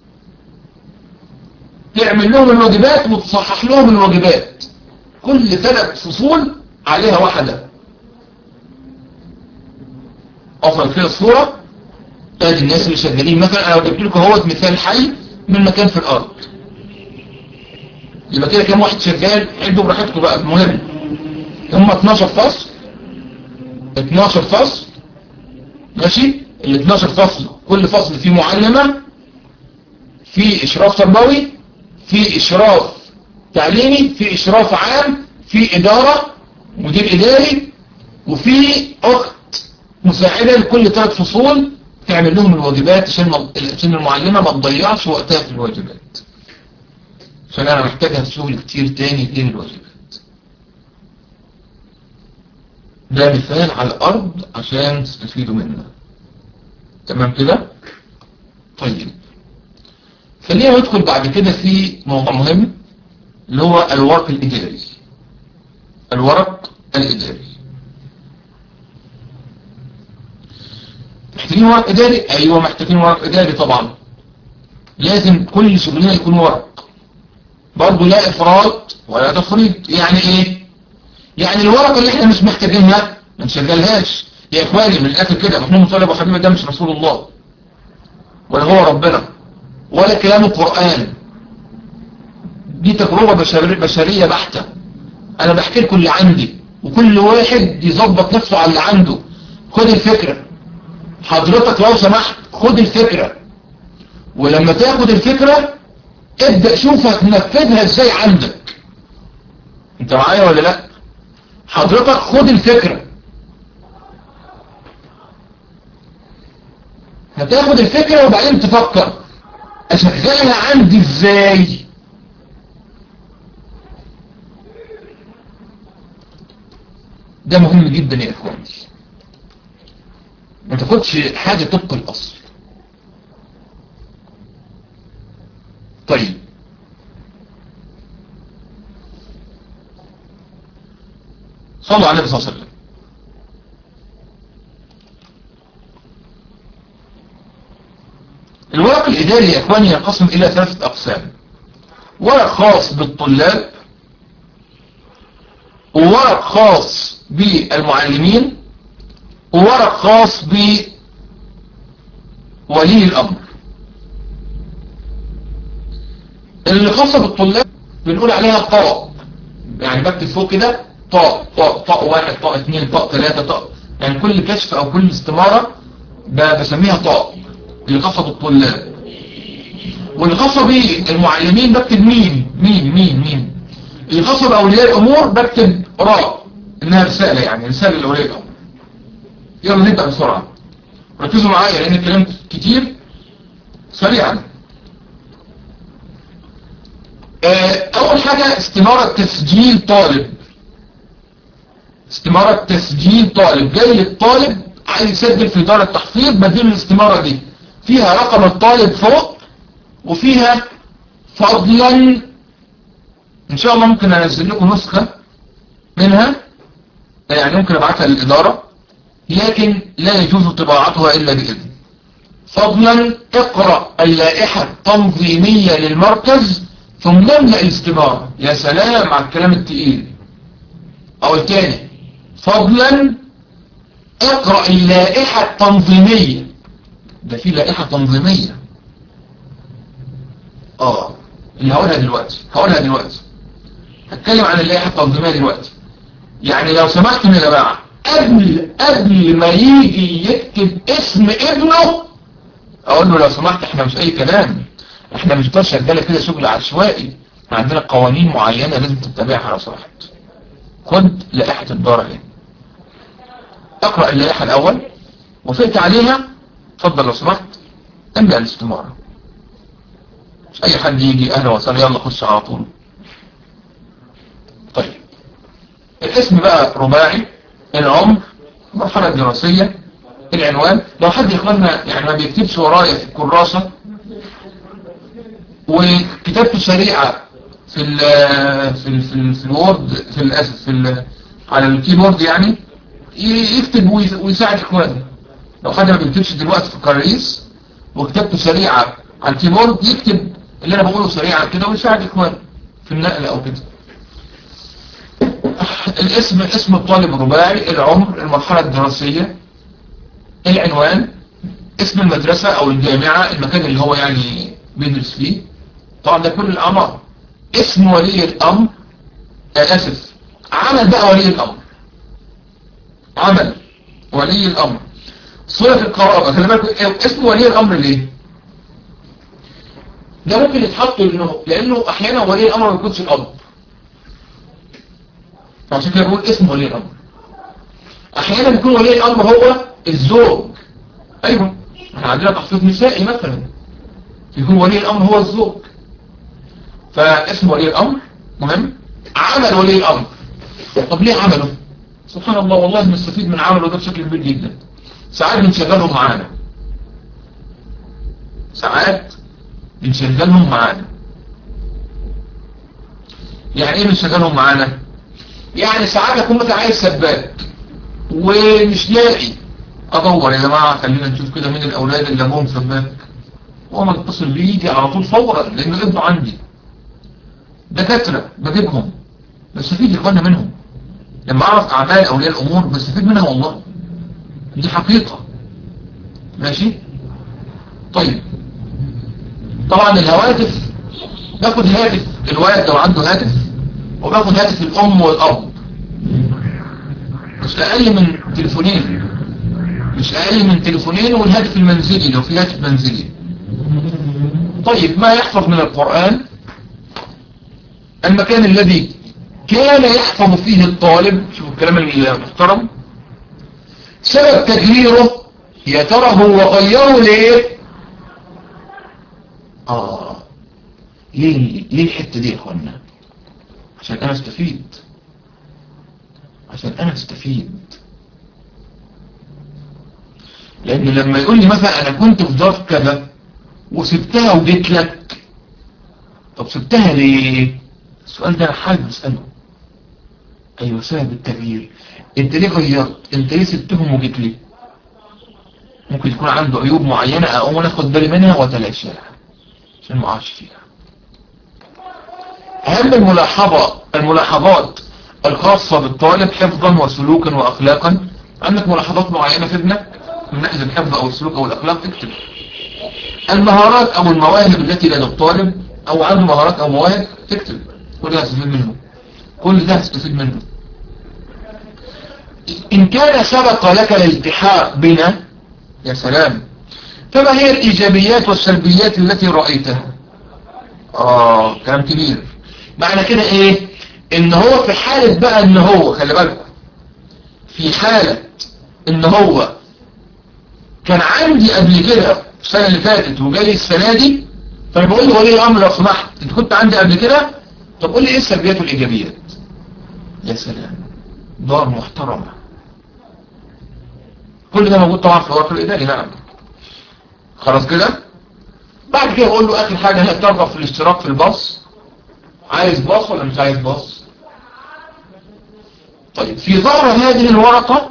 تعمل لهم الواجبات وتصحح لهم الواجبات كل ثلاث فصول عليها واحدة افضل كده الصورة ادي الناس اللي شغالين مثلا انا جبت لكم اهوت مثال حي من مكان في الارض يبقى كده كام واحد شغال عدوا براحتكم بقى المهم هم 12 فصل 12 فصل ماشي ال 12 فصل كل فصل فيه معلمة في اشراف تربوي في اشراف تعليمي في اشراف عام في ادارة مدير اداري وفي اخت مساعدة لكل ثلاث فصول تعمل لهم الواجبات عشان عشان المعلمة ما تضيعش وقتها في الواجبات عشان انا محتاجها شغل كتير تاني غير الواجبات ده مثال على الارض عشان تستفيدوا منه تمام كده طيب خلينا ندخل بعد كده في موضوع مهم اللي هو الورق الاداري الورق الاداري محتاجين ورق اداري ايوه محتاجين ورق اداري طبعا لازم كل شغلنا يكون ورق برضه لا افراط ولا تفريط يعني ايه يعني الورقه اللي احنا مش محتاجينها ما نشغلهاش يا اخواني من الاخر كده محمود صلى الله عليه ده مش رسول الله ولا هو ربنا ولا كلام القرآن دي تجربة بشرية, بشرية بحتة انا بحكي لكم اللي عندي وكل واحد يظبط نفسه على اللي عنده خد الفكرة حضرتك لو سمحت خد الفكرة ولما تاخد الفكرة ابدأ شوف هتنفذها ازاي عندك انت معايا ولا لا حضرتك خد الفكرة هتاخد الفكرة وبعدين تفكر اشغلها عندي ازاي ده مهم جدا يا اخواني ما تاخدش حاجة طبق الاصل طيب صلوا على النبي صلى الله عليه وسلم الورق الإداري يا إخواني ينقسم إلى ثلاثة أقسام ورق خاص بالطلاب وورق خاص بالمعلمين وورق خاص بولي الأمر اللي خاصة بالطلاب بنقول عليها طاق يعني بكتب فوق كده طاق طاق طاق واحد طاق اثنين طاق ثلاثة طاق يعني كل كشف او كل استمارة بسميها طاق اللي خاصة بالطلاب واللي خاصة بالمعلمين بكتب مين مين مين مين اللي خاصة بأولياء الأمور بكتب راء إنها رسالة يعني رسالة لأولياء الأمور يلا نبدأ بسرعة ركزوا معايا لأن الكلام كتير سريعا أول حاجة استمارة تسجيل طالب استمارة تسجيل طالب جاي للطالب عايز يسجل في دار التحفيظ بديل الاستمارة دي فيها رقم الطالب فوق وفيها فضلا ان شاء الله ممكن انزل لكم نسخة منها يعني ممكن ابعتها للإدارة لكن لا يجوز طباعتها الا بإذن فضلا اقرأ اللائحة التنظيمية للمركز ثم نملأ الاستمارة يا سلام على الكلام التقيل او الثاني فضلا اقرأ اللائحة التنظيمية ده في لائحة تنظيمية اه اللي هقولها دلوقتي هقولها دلوقتي هتكلم عن اللائحة التنظيمية دلوقتي يعني لو سمحتم يا جماعة قبل قبل ما يجي يكتب اسم ابنه اقول له لو سمحت احنا مش اي كلام احنا مش بس شغاله كده شغل عشوائي احنا عندنا قوانين معينة لازم تتبعها لو سمحت خد لائحة الدار اهي اقرأ اللائحة الاول وافقت عليها اتفضل لو سمحت املأ الاستمارة مش اي حد يجي اهلا وسهلا يلا خش على طول طيب الاسم بقى رباعي العمر المرحلة الدراسية العنوان لو حد يخبرنا يعني ما بيكتبش ورايا في الكراسة وكتابته سريعة في ال في ال في, ال في الوورد في الاسف في ال على الكيبورد يعني يكتب ويساعد اخوانه لو حد ما بيكتبش دلوقتي في الكراريس وكتابته سريعة على الكيبورد يكتب اللي انا بقوله سريعا كده ويساعد اخوانه في النقل او كده الاسم اسم الطالب رباعي العمر المرحلة الدراسية العنوان اسم المدرسة او الجامعة المكان اللي هو يعني بيدرس فيه طبعا ده كل الأعمار اسم ولي الأمر آسف عمل بقى ولي الأمر عمل ولي الأمر صلة القرابة خلي بالكم اسم ولي الأمر ليه ده ممكن يتحط لأنه, لأنه أحيانا ولي الأمر ما يكونش الأب فعشان كده بقول اسم ولي الأمر أحيانا بيكون ولي الأمر هو الزوج أيوه احنا عندنا تخصيص نسائي مثلا يكون ولي الأمر هو الزوج فاسم ولي الأمر مهم عمل ولي الأمر طب ليه عمله سبحان الله والله نستفيد من عمله ده بشكل كبير جدا ساعات بنشغلهم معانا ساعات بنشغلهم معانا يعني ايه بنشغلهم معانا يعني ساعات اكون مثلا عايز سباك ومش لاقي ادور يا جماعه خلينا نشوف كده مين الاولاد اللي ابوهم سباك هو ما اتصل بيه يجي على طول فورا لان ابنه عندي دكاتره بجيبهم بستفيد اخوانا منهم لما اعرف اعمال اولياء الامور بستفيد منها والله دي حقيقة ماشي طيب طبعا الهواتف باخد هاتف الوالد لو عنده هاتف وباخد هاتف الام والاب مش اقل من تليفونين مش اقل من تليفونين والهاتف المنزلي لو في هاتف منزلي طيب ما يحفظ من القرآن المكان الذي كان يحفظ فيه الطالب شوفوا الكلام المحترم سبب تغييره يا ترى هو غيره ليه اه ليه ليه الحته دي يا اخوانا عشان انا استفيد عشان انا استفيد لان لما يقول لي مثلا انا كنت في ظرف كذا وسبتها وجيت لك طب سبتها ليه السؤال ده حد اساله ايوه سبب التغيير انت ليه غيرت انت ليه سبتهم وجيت لي ممكن يكون عنده عيوب معينة اقوم انا اخد بالي منها واتلاشاها عشان ما اقعش فيها اهم الملاحظة الملاحظات الخاصة بالطالب حفظا وسلوكا واخلاقا عندك ملاحظات معينة في ابنك من ناحية الحفظ او السلوك او الاخلاق اكتب المهارات او المواهب التي لدى الطالب او عنده مهارات او مواهب تكتب كل ده هتستفيد منه كل ده هتستفيد منه إن كان سبق لك الالتحاق بنا يا سلام فما هي الإيجابيات والسلبيات التي رأيتها آه كلام كبير معنى كده إيه إن هو في حالة بقى إن هو خلي بالكم في حالة إن هو كان عندي قبل كده السنة اللي فاتت وجالي السنة دي فأنا بقول له ولي الأمر لو سمحت أنت كنت عندي قبل كده طب قول لي إيه السلبيات والإيجابيات يا سلام دار محترمة كل ده موجود طبعا في الورق الإداري نعم خلاص كده بعد كده بقول له آخر حاجة هي ترغب في الاشتراك في الباص عايز باص ولا مش عايز باص طيب في ظهر هذه الورقة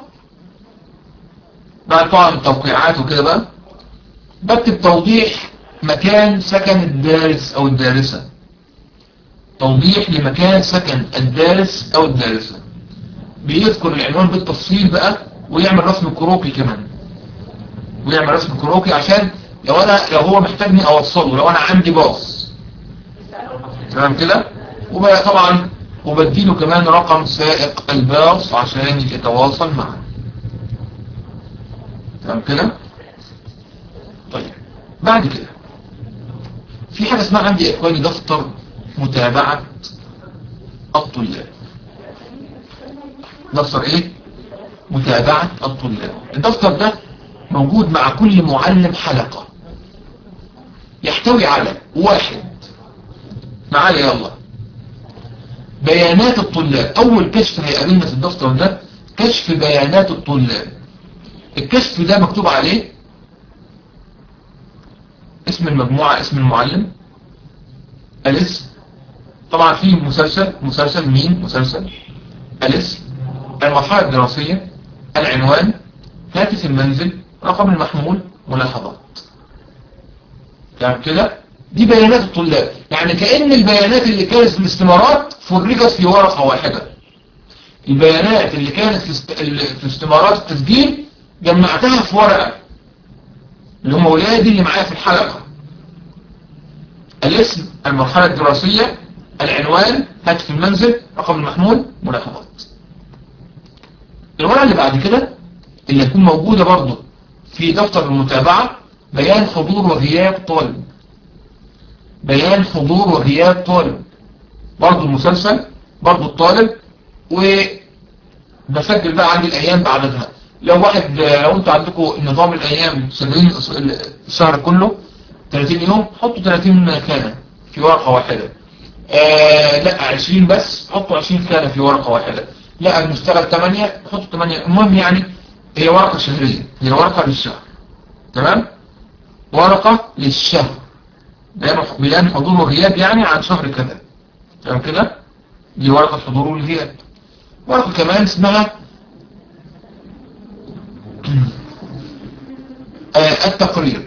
بعد طبعا التوقيعات وكده بقى بكتب توضيح مكان سكن الدارس أو الدارسة توضيح لمكان سكن الدارس أو الدارسة بيذكر العنوان بالتفصيل بقى ويعمل رسم كروكي كمان ويعمل رسم كروكي عشان لو انا لو هو محتاجني اوصله لو انا عندي باص تمام كده وبقى طبعا وبديله كمان رقم سائق الباص عشان يتواصل معه تمام كده طيب بعد كده في حاجة اسمها عندي يا اخواني دفتر متابعة الطلاب دفتر ايه متابعة الطلاب الدفتر ده موجود مع كل معلم حلقة يحتوي على واحد معايا يلا بيانات الطلاب اول كشف هيقابلنا في الدفتر ده كشف بيانات الطلاب الكشف ده مكتوب عليه اسم المجموعة اسم المعلم الاسم طبعا في مسلسل مسلسل مين مسلسل الاسم المرحلة الدراسية العنوان هاتف المنزل رقم المحمول ملاحظات يعني كده دي بيانات الطلاب يعني كأن البيانات اللي كانت في الاستمارات فرجت في ورقة واحدة البيانات اللي كانت في, است... في استمارات التسجيل جمعتها في ورقة اللي هم ولادي اللي معايا في الحلقة الاسم المرحلة الدراسية العنوان هاتف المنزل رقم المحمول ملاحظات الورقة اللي بعد كده اللي هتكون موجودة برضه في دفتر المتابعة بيان حضور وغياب طالب بيان حضور وغياب طالب برضه المسلسل برضه الطالب وبسجل بقى عندي الأيام بعددها لو واحد لو انتوا عندكم نظام الأيام مسجلين الشهر كله 30 يوم حطوا 30 كان في ورقة واحدة آه لا 20 بس حطوا 20 كان في ورقة واحدة لا المشتغل 8 حطوا 8 المهم يعني هي ورقة شهرية هي ورقة للشهر تمام ورقة للشهر بيان حضور وغياب يعني عن شهر كذا تمام كده دي ورقة حضور والغياب ورقة كمان اسمها آه التقرير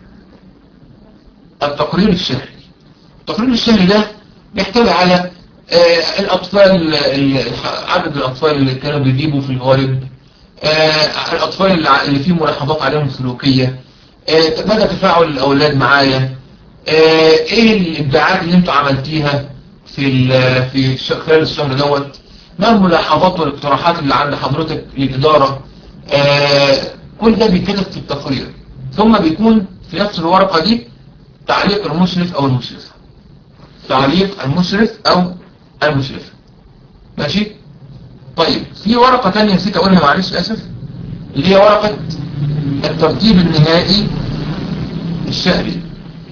التقرير الشهري التقرير الشهري ده بيحتوي على آه الأطفال عدد الأطفال اللي كانوا بيجيبوا في الغالب آه الأطفال اللي فيه ملاحظات عليهم سلوكية آه مدى تفاعل الأولاد معايا ايه الابداعات اللي انتوا عملتيها في في خلال الشهر دوت ما الملاحظات والاقتراحات اللي عند حضرتك للإدارة آه كل ده بيتكتب في التقرير ثم بيكون في نفس الورقة دي تعليق المشرف او المشرفة تعليق المشرف او المشرفة ماشي طيب في ورقة تانية نسيت اقولها معلش اسف اللي هي ورقة الترتيب النهائي الشهري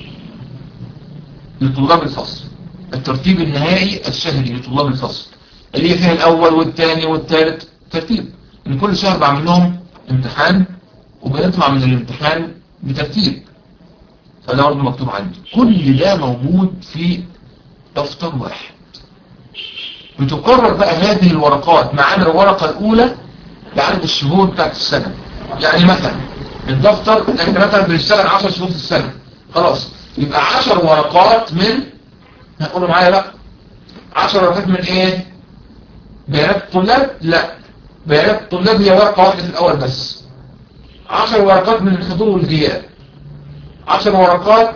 لطلاب الفصل الترتيب النهائي الشهري لطلاب الفصل اللي هي فيها الأول والثاني والثالث ترتيب من كل شهر بعمل لهم امتحان وبنطلع من الامتحان بترتيب فده برضه مكتوب عندي كل ده موجود في دفتر واحد بتكرر بقى هذه الورقات ما عدا الورقة الأولى بعدد الشهور بتاعت السنة يعني مثلا الدفتر احنا مثلا بنشتغل 10 شهور في السنة خلاص يبقى 10 ورقات من هقولوا معايا بقى 10 ورقات من ايه بيانات الطلاب لا بيانات الطلاب هي ورقة واحدة في الأول بس 10 ورقات من الحضور والغياب 10 ورقات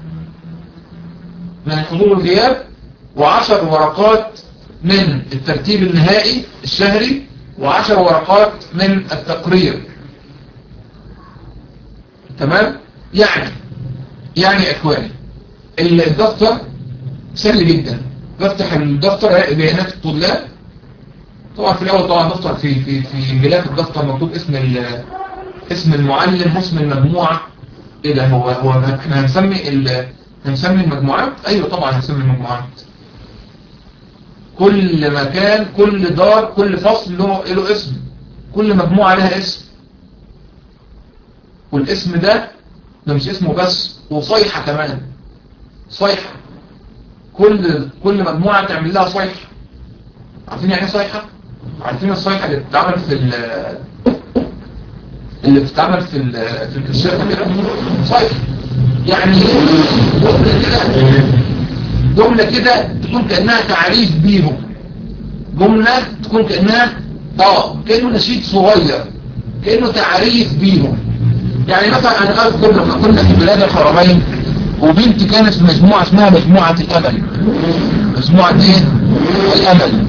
من الحضور والغياب و10 ورقات من الترتيب النهائي الشهري و10 ورقات من التقرير تمام يعني يعني اخواني الدفتر سهل جدا بفتح الدفتر الاقي بيانات الطلاب طبعا في الاول طبعا دفتر في في في غلاف الدفتر مكتوب اسم اسم المعلم واسم المجموعه ايه ده هو هو احنا هنسمي ال هنسمي المجموعات ايوه طبعا هنسمي المجموعات كل مكان كل دار كل فصل له له اسم كل مجموعه لها اسم والاسم ده ده مش اسمه بس وصيحة كمان صيحة كل كل مجموعة تعمل لها صيحة عارفين يعني ايه صيحة عارفين الصيحة اللي بتتعمل في ال اللي بتتعمل في ال في الكشافة كده صيحة يعني جملة كده جملة كده تكون كأنها تعريف بيهم جملة تكون كأنها اه كأنه نشيد صغير كأنه تعريف بيهم يعني مثلا انا اذكر لما كنا في بلاد الحرمين وبنتي كانت في مجموعة اسمها مجموعة الامل مجموعة ايه الامل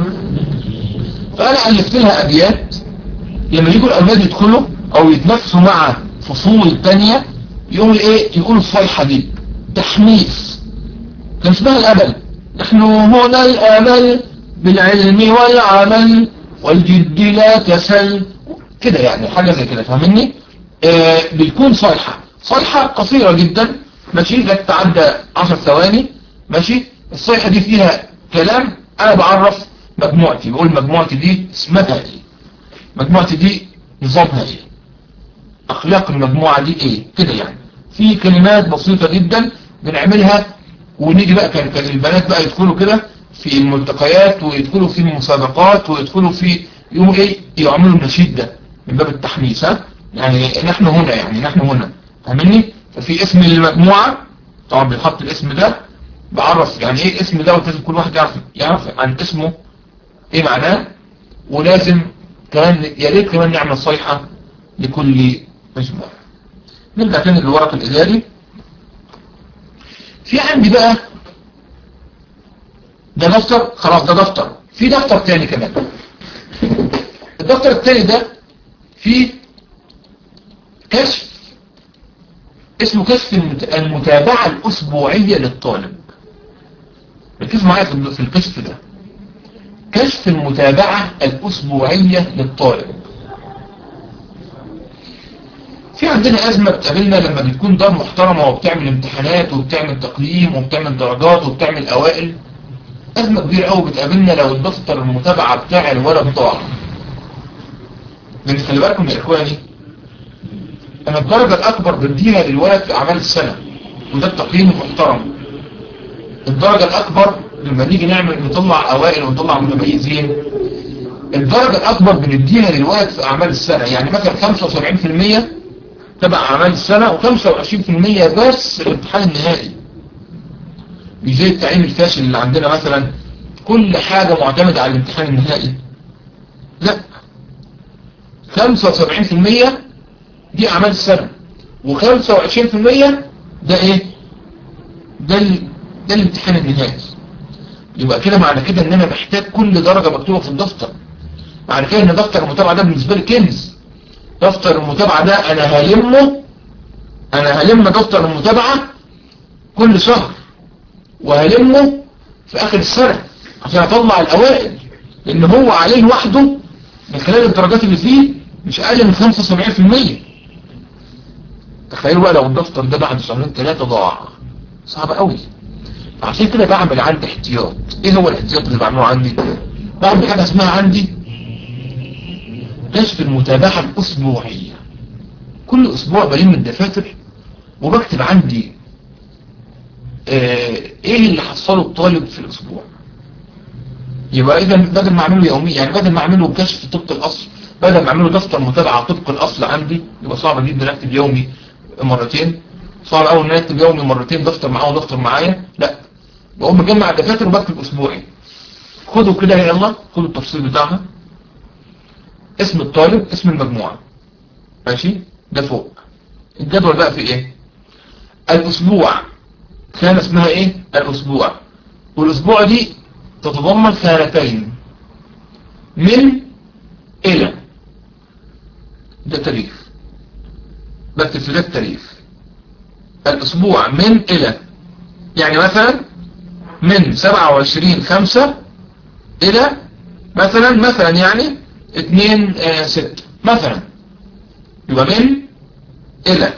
فانا الفت لها ابيات لما يجوا الاولاد يدخلوا او يتنافسوا مع فصول تانية يقولوا ايه يقولوا الصيحة دي تحميس كان اسمها الامل نحن هنا الامل بالعلم والعمل والجد لا كسل كده يعني حاجة زي كده فاهمني آه بتكون صيحة صيحة قصيرة جدا ماشي لا تتعدى 10 ثواني ماشي الصيحة دي فيها كلام انا بعرف مجموعتي بقول مجموعتي دي اسمها ايه مجموعتي دي نظامها ايه اخلاق المجموعة دي ايه كده يعني في كلمات بسيطة جدا بنعملها ونيجي بقى كان كان البنات بقى يدخلوا كده في الملتقيات ويدخلوا في المسابقات ويدخلوا في يوم ايه يعملوا النشيد ده من باب التحميس ها يعني نحن هنا يعني نحن هنا فاهمني ففي اسم المجموعة طبعا بنحط الاسم ده بعرف يعني ايه اسم ده ولازم كل واحد يعرف يعرف عن اسمه ايه معناه ولازم كمان يا ريت كمان نعمل صيحة لكل مجموعة نرجع تاني للورق الإداري في عندي بقى ده دفتر خلاص ده دفتر في دفتر تاني كمان الدفتر التاني ده فيه كشف اسمه كشف المتابعة الأسبوعية للطالب ركزوا معايا في الكشف ده كشف المتابعة الأسبوعية للطالب في عندنا أزمة بتقابلنا لما بتكون دار محترمة وبتعمل امتحانات وبتعمل تقييم وبتعمل درجات وبتعمل أوائل أزمة كبيرة قوي بتقابلنا لو الدفتر المتابعة بتاع الولد ضاع لأن خلي بالكم يا إخواني أنا الدرجة الأكبر بديها للولد في أعمال السنة وده التقييم المحترم الدرجة الأكبر لما نيجي نعمل نطلع أوائل ونطلع متميزين الدرجة الأكبر بنديها للولد في أعمال السنة يعني مثلا 75% تبع أعمال السنة و25% بس الامتحان النهائي مش زي التعيين الفاشل اللي عندنا مثلا كل حاجة معتمدة على الامتحان النهائي لا 75% دي أعمال السنة و25% ده ايه ده ال... ده الامتحان النهائي يبقى كده معنى كده ان انا محتاج كل درجة مكتوبة في الدفتر معنى كده ان دفتر المتابعة ده بالنسبة لي كنز دفتر المتابعة ده انا هلمه انا هلم دفتر المتابعة كل شهر وهلمه في اخر السنة عشان اطلع الاوائل لان هو عليه لوحده من خلال الدرجات اللي فيه مش اقل من 75% تخيلوا بقى لو الدفتر ده بعد شهرين ثلاثة ضاع صعب قوي عشان كده بعمل عندي احتياط ايه هو الاحتياط اللي بعمله عندي بعمل حاجة اسمها عندي كشف المتابعة الاسبوعية كل اسبوع بلم الدفاتر وبكتب عندي اه ايه اللي حصله الطالب في الاسبوع يبقى اذا بدل ما اعمله يومي يعني بدل ما اعمله كشف طبق الاصل بدل ما اعمله دفتر متابعة طبق الاصل عندي يبقى صعب جدا اكتب يومي مرتين صعب اول ان اكتب يومي مرتين دفتر معاه ودفتر معايا لا بقوم مجمع الدفاتر وبكتب اسبوعي خدوا كده يلا خدوا التفصيل بتاعها اسم الطالب اسم المجموعة ماشي ده فوق الجدول بقى في ايه الاسبوع كان اسمها ايه الاسبوع والاسبوع دي تتضمن خانتين من الى ده تاريخ بكتب في ده التاريخ الاسبوع من الى يعني مثلا من 27 5 الى مثلا مثلا يعني 2 6 مثلا يبقى من الى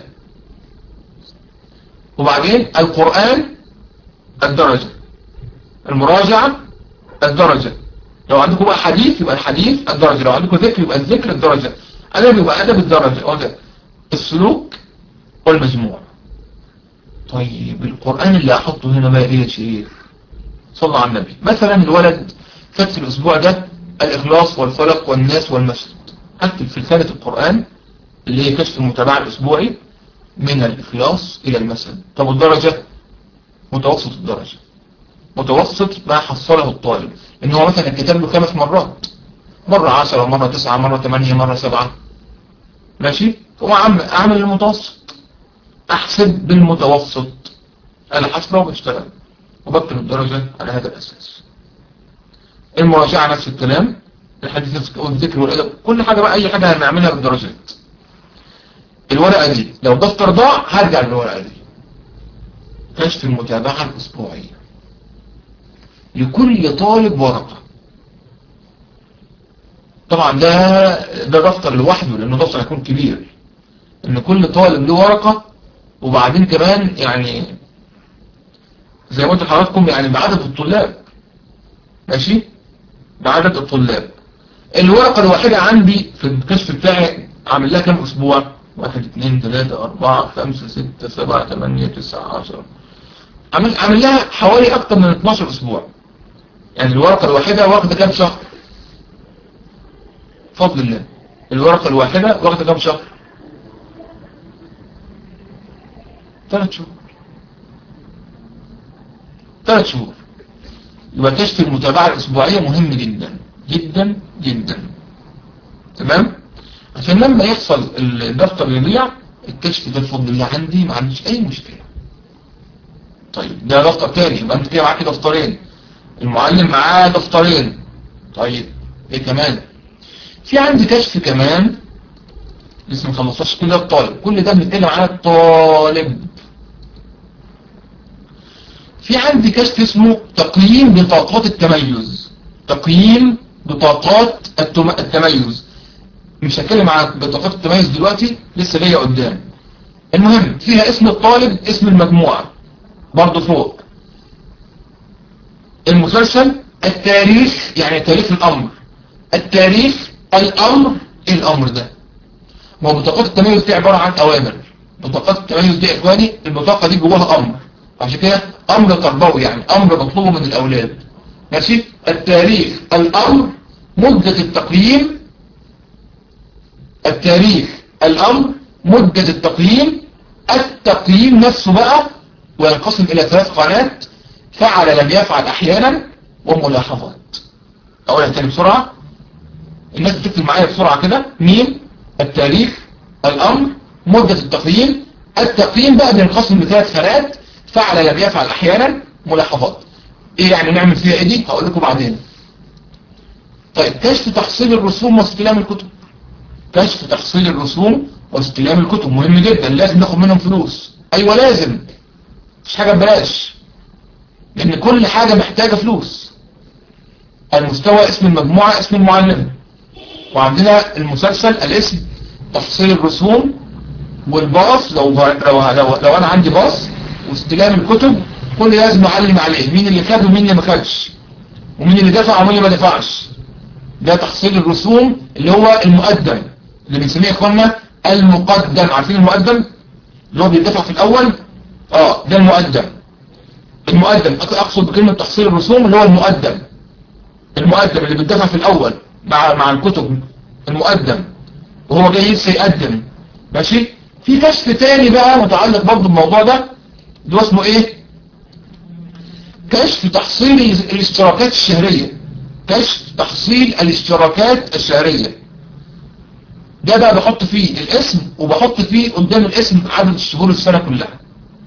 وبعدين القرآن الدرجة المراجعة الدرجة لو عندكم بقى حديث يبقى الحديث الدرجة لو عندكم ذكر يبقى الذكر الدرجة أدب يبقى أدب الدرجة السلوك والمجموع طيب القرآن اللي أحطه هنا بقى إيه يا شيخ صلى على النبي مثلا الولد فات في الأسبوع ده الإخلاص والفلق والناس والمسجد أكتب في خانة القرآن اللي هي كشف المتابعة الأسبوعي من الإخلاص إلى المسجد طب الدرجة متوسط الدرجة متوسط ما حصله الطالب إن هو مثلا كتب له خمس مرات مرة عشرة مرة تسعة مرة ثمانية مرة سبعة ماشي هو أعمل المتوسط أحسب بالمتوسط أنا حسبه وبشتغل وبكتب الدرجة على هذا الأساس المراجعة نفس الكلام الحديث والذكر والأدب كل حاجة بقى أي حاجة هنعملها بالدرجات الورقة دي لو دفتر ضاع هرجع للورقة دي كشف المتابعة الأسبوعية لكل طالب ورقة طبعا ده ده دفتر لوحده لأنه دفتر هيكون كبير ان كل طالب له ورقة وبعدين كمان يعني زي ما قلت لحضراتكم يعني بعدد الطلاب ماشي بعدد الطلاب الورقة الواحدة عندي في الكشف بتاعي عامل لها كام اسبوع واحد اثنين ثلاثة اربعة خمسة ستة سبعة ثمانية تسعة عشرة عامل عامل لها حوالي اكتر من 12 اسبوع يعني الورقة الواحدة واخدة كام شهر فضل الله الورقة الواحدة واخدة كام شهر ثلاث شهور ثلاث شهور يبقى كشف المتابعة الأسبوعية مهم جدا جدا جدا تمام عشان لما يحصل الدفتر يضيع الكشف ده بفضل الله عندي ما عنديش أي مشكلة طيب ده دفتر تاني يبقى انت كده معاك دفترين المعلم معاه دفترين طيب ايه كمان في عندي كشف كمان لسه ما خلصناش كل ده الطالب كل ده بنتكلم على الطالب في عندي كشف اسمه تقييم بطاقات التميز تقييم بطاقات التميز مش هتكلم عن بطاقات التميز دلوقتي لسه جايه قدام المهم فيها اسم الطالب اسم المجموعة برضه فوق المسلسل التاريخ يعني تاريخ الامر التاريخ الامر ايه الامر ده ما هو بطاقات التميز دي عبارة عن اوامر بطاقات التميز دي يا اخواني البطاقة دي جواها امر عشان كده امر تربوي يعني امر مطلوب من الاولاد ماشي التاريخ الامر مدة التقييم التاريخ الامر مدة التقييم التقييم نفسه بقى وينقسم الى ثلاث قنات فعل لم يفعل احيانا وملاحظات اقولها تاني بسرعة الناس بتكتب معايا بسرعة كده مين التاريخ الامر مدة التقييم التقييم بقى بينقسم لثلاث خانات فعل لم يفعل احيانا ملاحظات ايه يعني نعمل فيها ايه دي هقول لكم بعدين طيب كشف تحصيل الرسوم واستلام الكتب كشف تحصيل الرسوم واستلام الكتب مهم جدا لازم ناخد منهم فلوس ايوه لازم مش حاجة ببلاش لان كل حاجة محتاجة فلوس المستوى اسم المجموعة اسم المعلم وعندنا المسلسل الاسم تفصيل الرسوم والباص لو, لو, لو, لو انا عندي باص واستلام الكتب كل لازم اعلم عليه مين اللي خد ومين اللي ما خدش ومين اللي دفع ومين اللي ما دفعش ده تحصيل الرسوم اللي هو المقدم اللي بنسميه اخوانا المقدم عارفين المقدم اللي هو بيدفع في الاول اه ده المقدم المقدم اقصد بكلمة تحصيل الرسوم اللي هو المقدم المقدم اللي بيدفع في الاول مع مع الكتب المقدم وهو جاي لسه يقدم ماشي في كشف تاني بقى متعلق برضه بالموضوع ده اللي هو اسمه ايه كشف تحصيل الاشتراكات الشهرية كشف تحصيل الاشتراكات الشهرية ده بقى بحط فيه الاسم وبحط فيه قدام الاسم عدد الشهور السنة كلها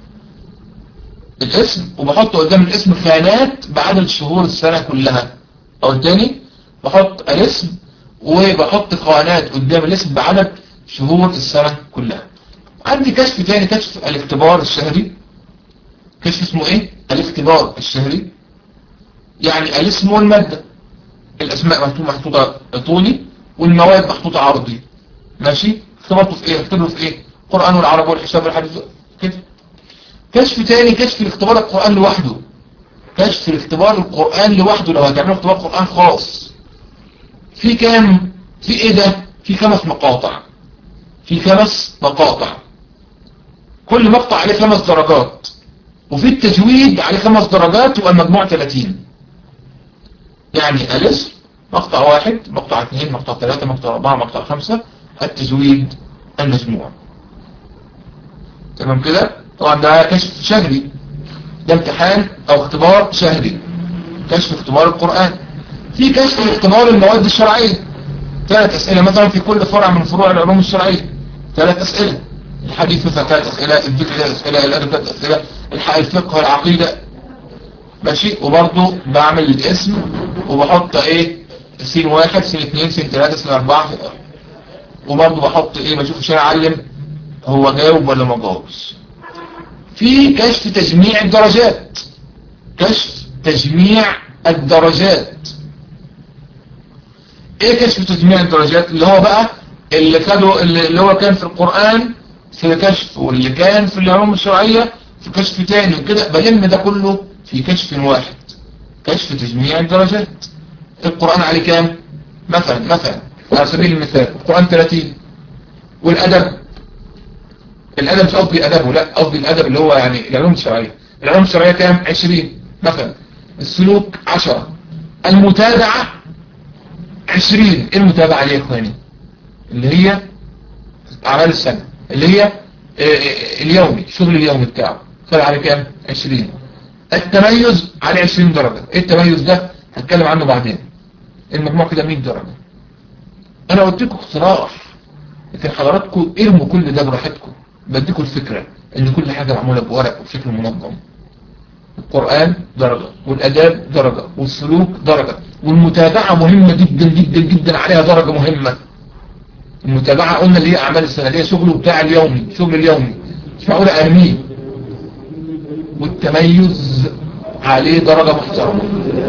الاسم وبحط قدام الاسم خانات بعدد شهور السنة كلها او التاني بحط الاسم وبحط خانات قدام الاسم بعدد شهور السنة كلها عندي كشف تاني كشف الاختبار الشهري كشف اسمه ايه الاختبار الشهري يعني الاسم والمادة الاسماء محطوطة طولي والمواد محطوطة عرضي ماشي اختبرته في ايه اختبره في ايه القرآن والعرب والحساب والحديث كده كشف تاني كشف الاختبار القرآن لوحده كشف الاختبار القرآن لوحده لو هتعملوا اختبار قرآن خاص في كام في ايه ده في خمس مقاطع في خمس مقاطع كل مقطع عليه خمس درجات وفي التجويد عليه خمس درجات يبقى المجموع 30 يعني الاسم مقطع واحد مقطع اثنين مقطع ثلاثة مقطع اربعة مقطع خمسة التجويد المجموع تمام كده طبعا ده كشف شهري ده امتحان او اختبار شهري كشف اختبار القرآن في كشف اختبار المواد الشرعية ثلاث اسئلة مثلا في كل فرع من فروع العلوم الشرعية ثلاث اسئلة الحديث مثلا ثلاث اسئلة الذكر ثلاث اسئلة الادب ثلاث اسئلة الفقه والعقيدة ماشي وبرضه بعمل الاسم وبحط ايه سين واحد سين اثنين سين ثلاثة سين اربعة وبرضه بحط ايه بشوف عشان اعلم هو جاوب ولا ما جاوبش في كشف تجميع الدرجات كشف تجميع الدرجات ايه كشف تجميع الدرجات اللي هو بقى اللي خدوا اللي هو كان في القرآن في كشف واللي كان في العلوم الشرعية في كشف تاني وكده بلم ده كله في كشف واحد كشف تجميع الدرجات القرآن عليه كام مثلا مثلا على سبيل المثال القرآن 30 والأدب الأدب مش قصدي أدبه لا قصدي الأدب اللي هو يعني العلوم الشرعية العلوم الشرعية كام 20 مثلا السلوك 10 المتابعة 20 ايه المتابعة دي يا اخواني اللي هي اعمال السنة اللي هي اليومي شغل اليومي بتاعه خد على كام 20 التميز عليه 20 درجة ايه التميز ده هتكلم عنه بعدين المجموع كده 100 درجة انا قلت لكم اقتراح لكن حضراتكم ارموا كل ده براحتكم بديكم الفكرة ان كل حاجة معمولة بورق وبشكل منظم القرآن درجة والأداب درجة والسلوك درجة والمتابعة مهمة جدا جدا جدا عليها درجة مهمة المتابعة قلنا اللي هي أعمال السنة اللي هي شغله بتاع اليومي شغل اليومي مش معقولة أرميه والتميز عليه درجة محترمة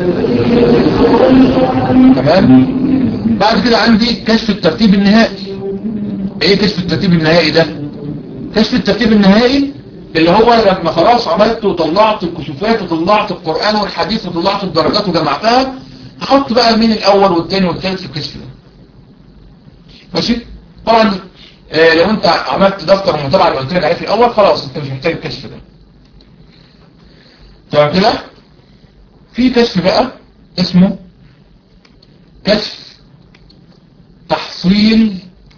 تمام بعد كده عندي كشف الترتيب النهائي ايه كشف الترتيب النهائي ده كشف الترتيب النهائي اللي هو لما خلاص عملت وطلعت الكشوفات وطلعت القرآن والحديث وطلعت الدرجات وجمعتها هحط بقى مين الأول والثاني والثالث في الكشف ده ماشي طبعا آه لو انت عملت دفتر المتابعة اللي قلت لك عليه في الأول خلاص انت مش محتاج الكشف ده تمام كده في كشف بقى اسمه كشف تحصيل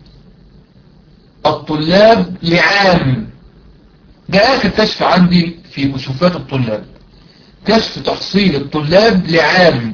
الطلاب لعام ده آخر كشف عندي في كشوفات الطلاب كشف تحصيل الطلاب لعام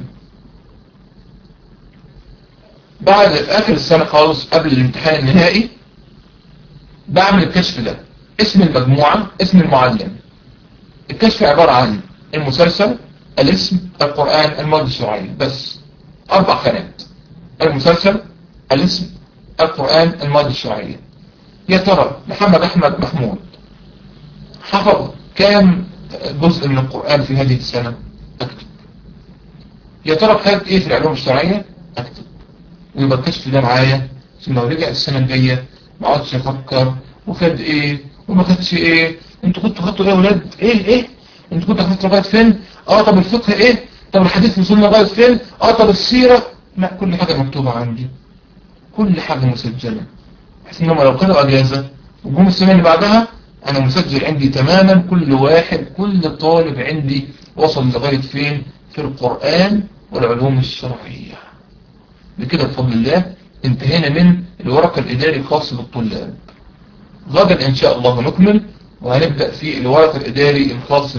بعد في آخر السنة خالص قبل الامتحان النهائي بعمل الكشف ده اسم المجموعة اسم المعلم الكشف عبارة عن المسلسل الاسم القرآن المادة الشرعية بس أربع خانات المسلسل الاسم القرآن المادة الشرعية يا ترى محمد أحمد محمود حفظ كام جزء من القرآن في هذه السنة أكتب يا ترى خد إيه في العلوم الشرعية أكتب ويبقى الكشف ده معايا ثم لو رجع السنة الجاية ما عادش يفكر وخد إيه وما خدش إيه انتوا كنتوا خدتوا إيه يا ولاد إيه إيه انتوا كنتوا خدتوا لغاية فين اه طب الفقه إيه طب الحديث وصلنا لغاية فين اه طب السيرة لا كل حاجة مكتوبة عندي كل حاجة مسجلة بحيث إنهم لو كانوا أجازة وجم السنة اللي بعدها أنا مسجل عندي تماما كل واحد كل طالب عندي وصل لغاية فين في القرآن والعلوم الشرعية بكده بفضل الله انتهينا من الورق الإداري الخاص بالطلاب غدا إن شاء الله نكمل وهنبدأ في الورق الإداري الخاص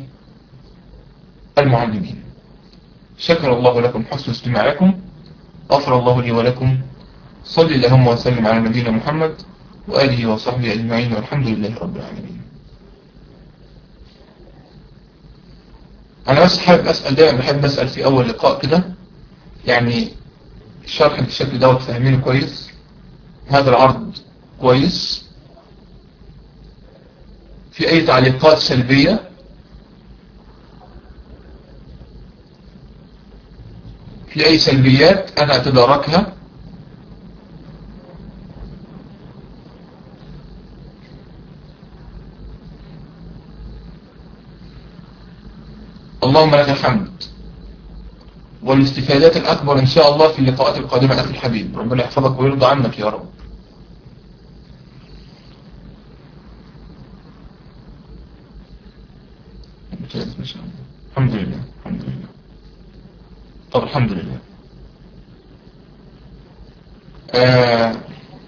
بالمعلمين شكر الله لكم حسن استماعكم غفر الله لي ولكم صل اللهم وسلم على نبينا محمد وآله وصحبه أجمعين والحمد لله رب العالمين أنا بس حابب أسأل دائما بحب أسأل في أول لقاء كده يعني الشرح بالشكل دوت فاهمينه كويس هذا العرض كويس في أي تعليقات سلبية في أي سلبيات أنا أتداركها اللهم لك الحمد والاستفادات الأكبر إن شاء الله في اللقاءات القادمة أخي الحبيب ربنا يحفظك ويرضى عنك يا رب الحمد لله الحمد لله طب الحمد لله آه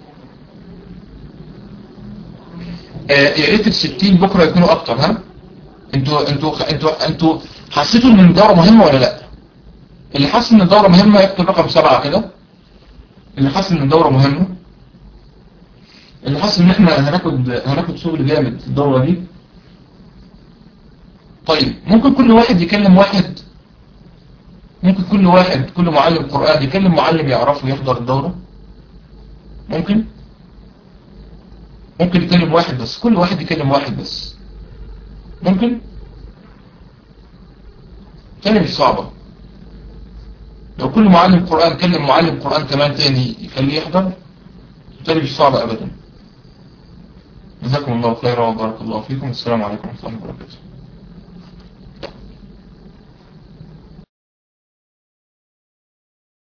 آه يا ريت الستين بكرة يكونوا أكتر ها انتوا انتوا انتوا انتوا حسيتوا ان الدورة مهمة ولا لا اللي حاسس ان الدورة مهمة يكتب رقم سبعة كده اللي حاسس ان الدورة مهمة اللي حاسس ان احنا هناخد هناخد شغل جامد في الدورة دي طيب ممكن كل واحد يكلم واحد ممكن كل واحد كل معلم قرآن يكلم معلم يعرفه يحضر الدورة ممكن ممكن يكلم واحد بس كل واحد يكلم واحد بس ممكن تاني مش صعبة لو كل معلم قرآن كلم معلم قرآن كمان تاني يخليه يحضر تاني مش صعبة أبدا جزاكم الله خيرا وبارك الله فيكم السلام عليكم ورحمة الله وبركاته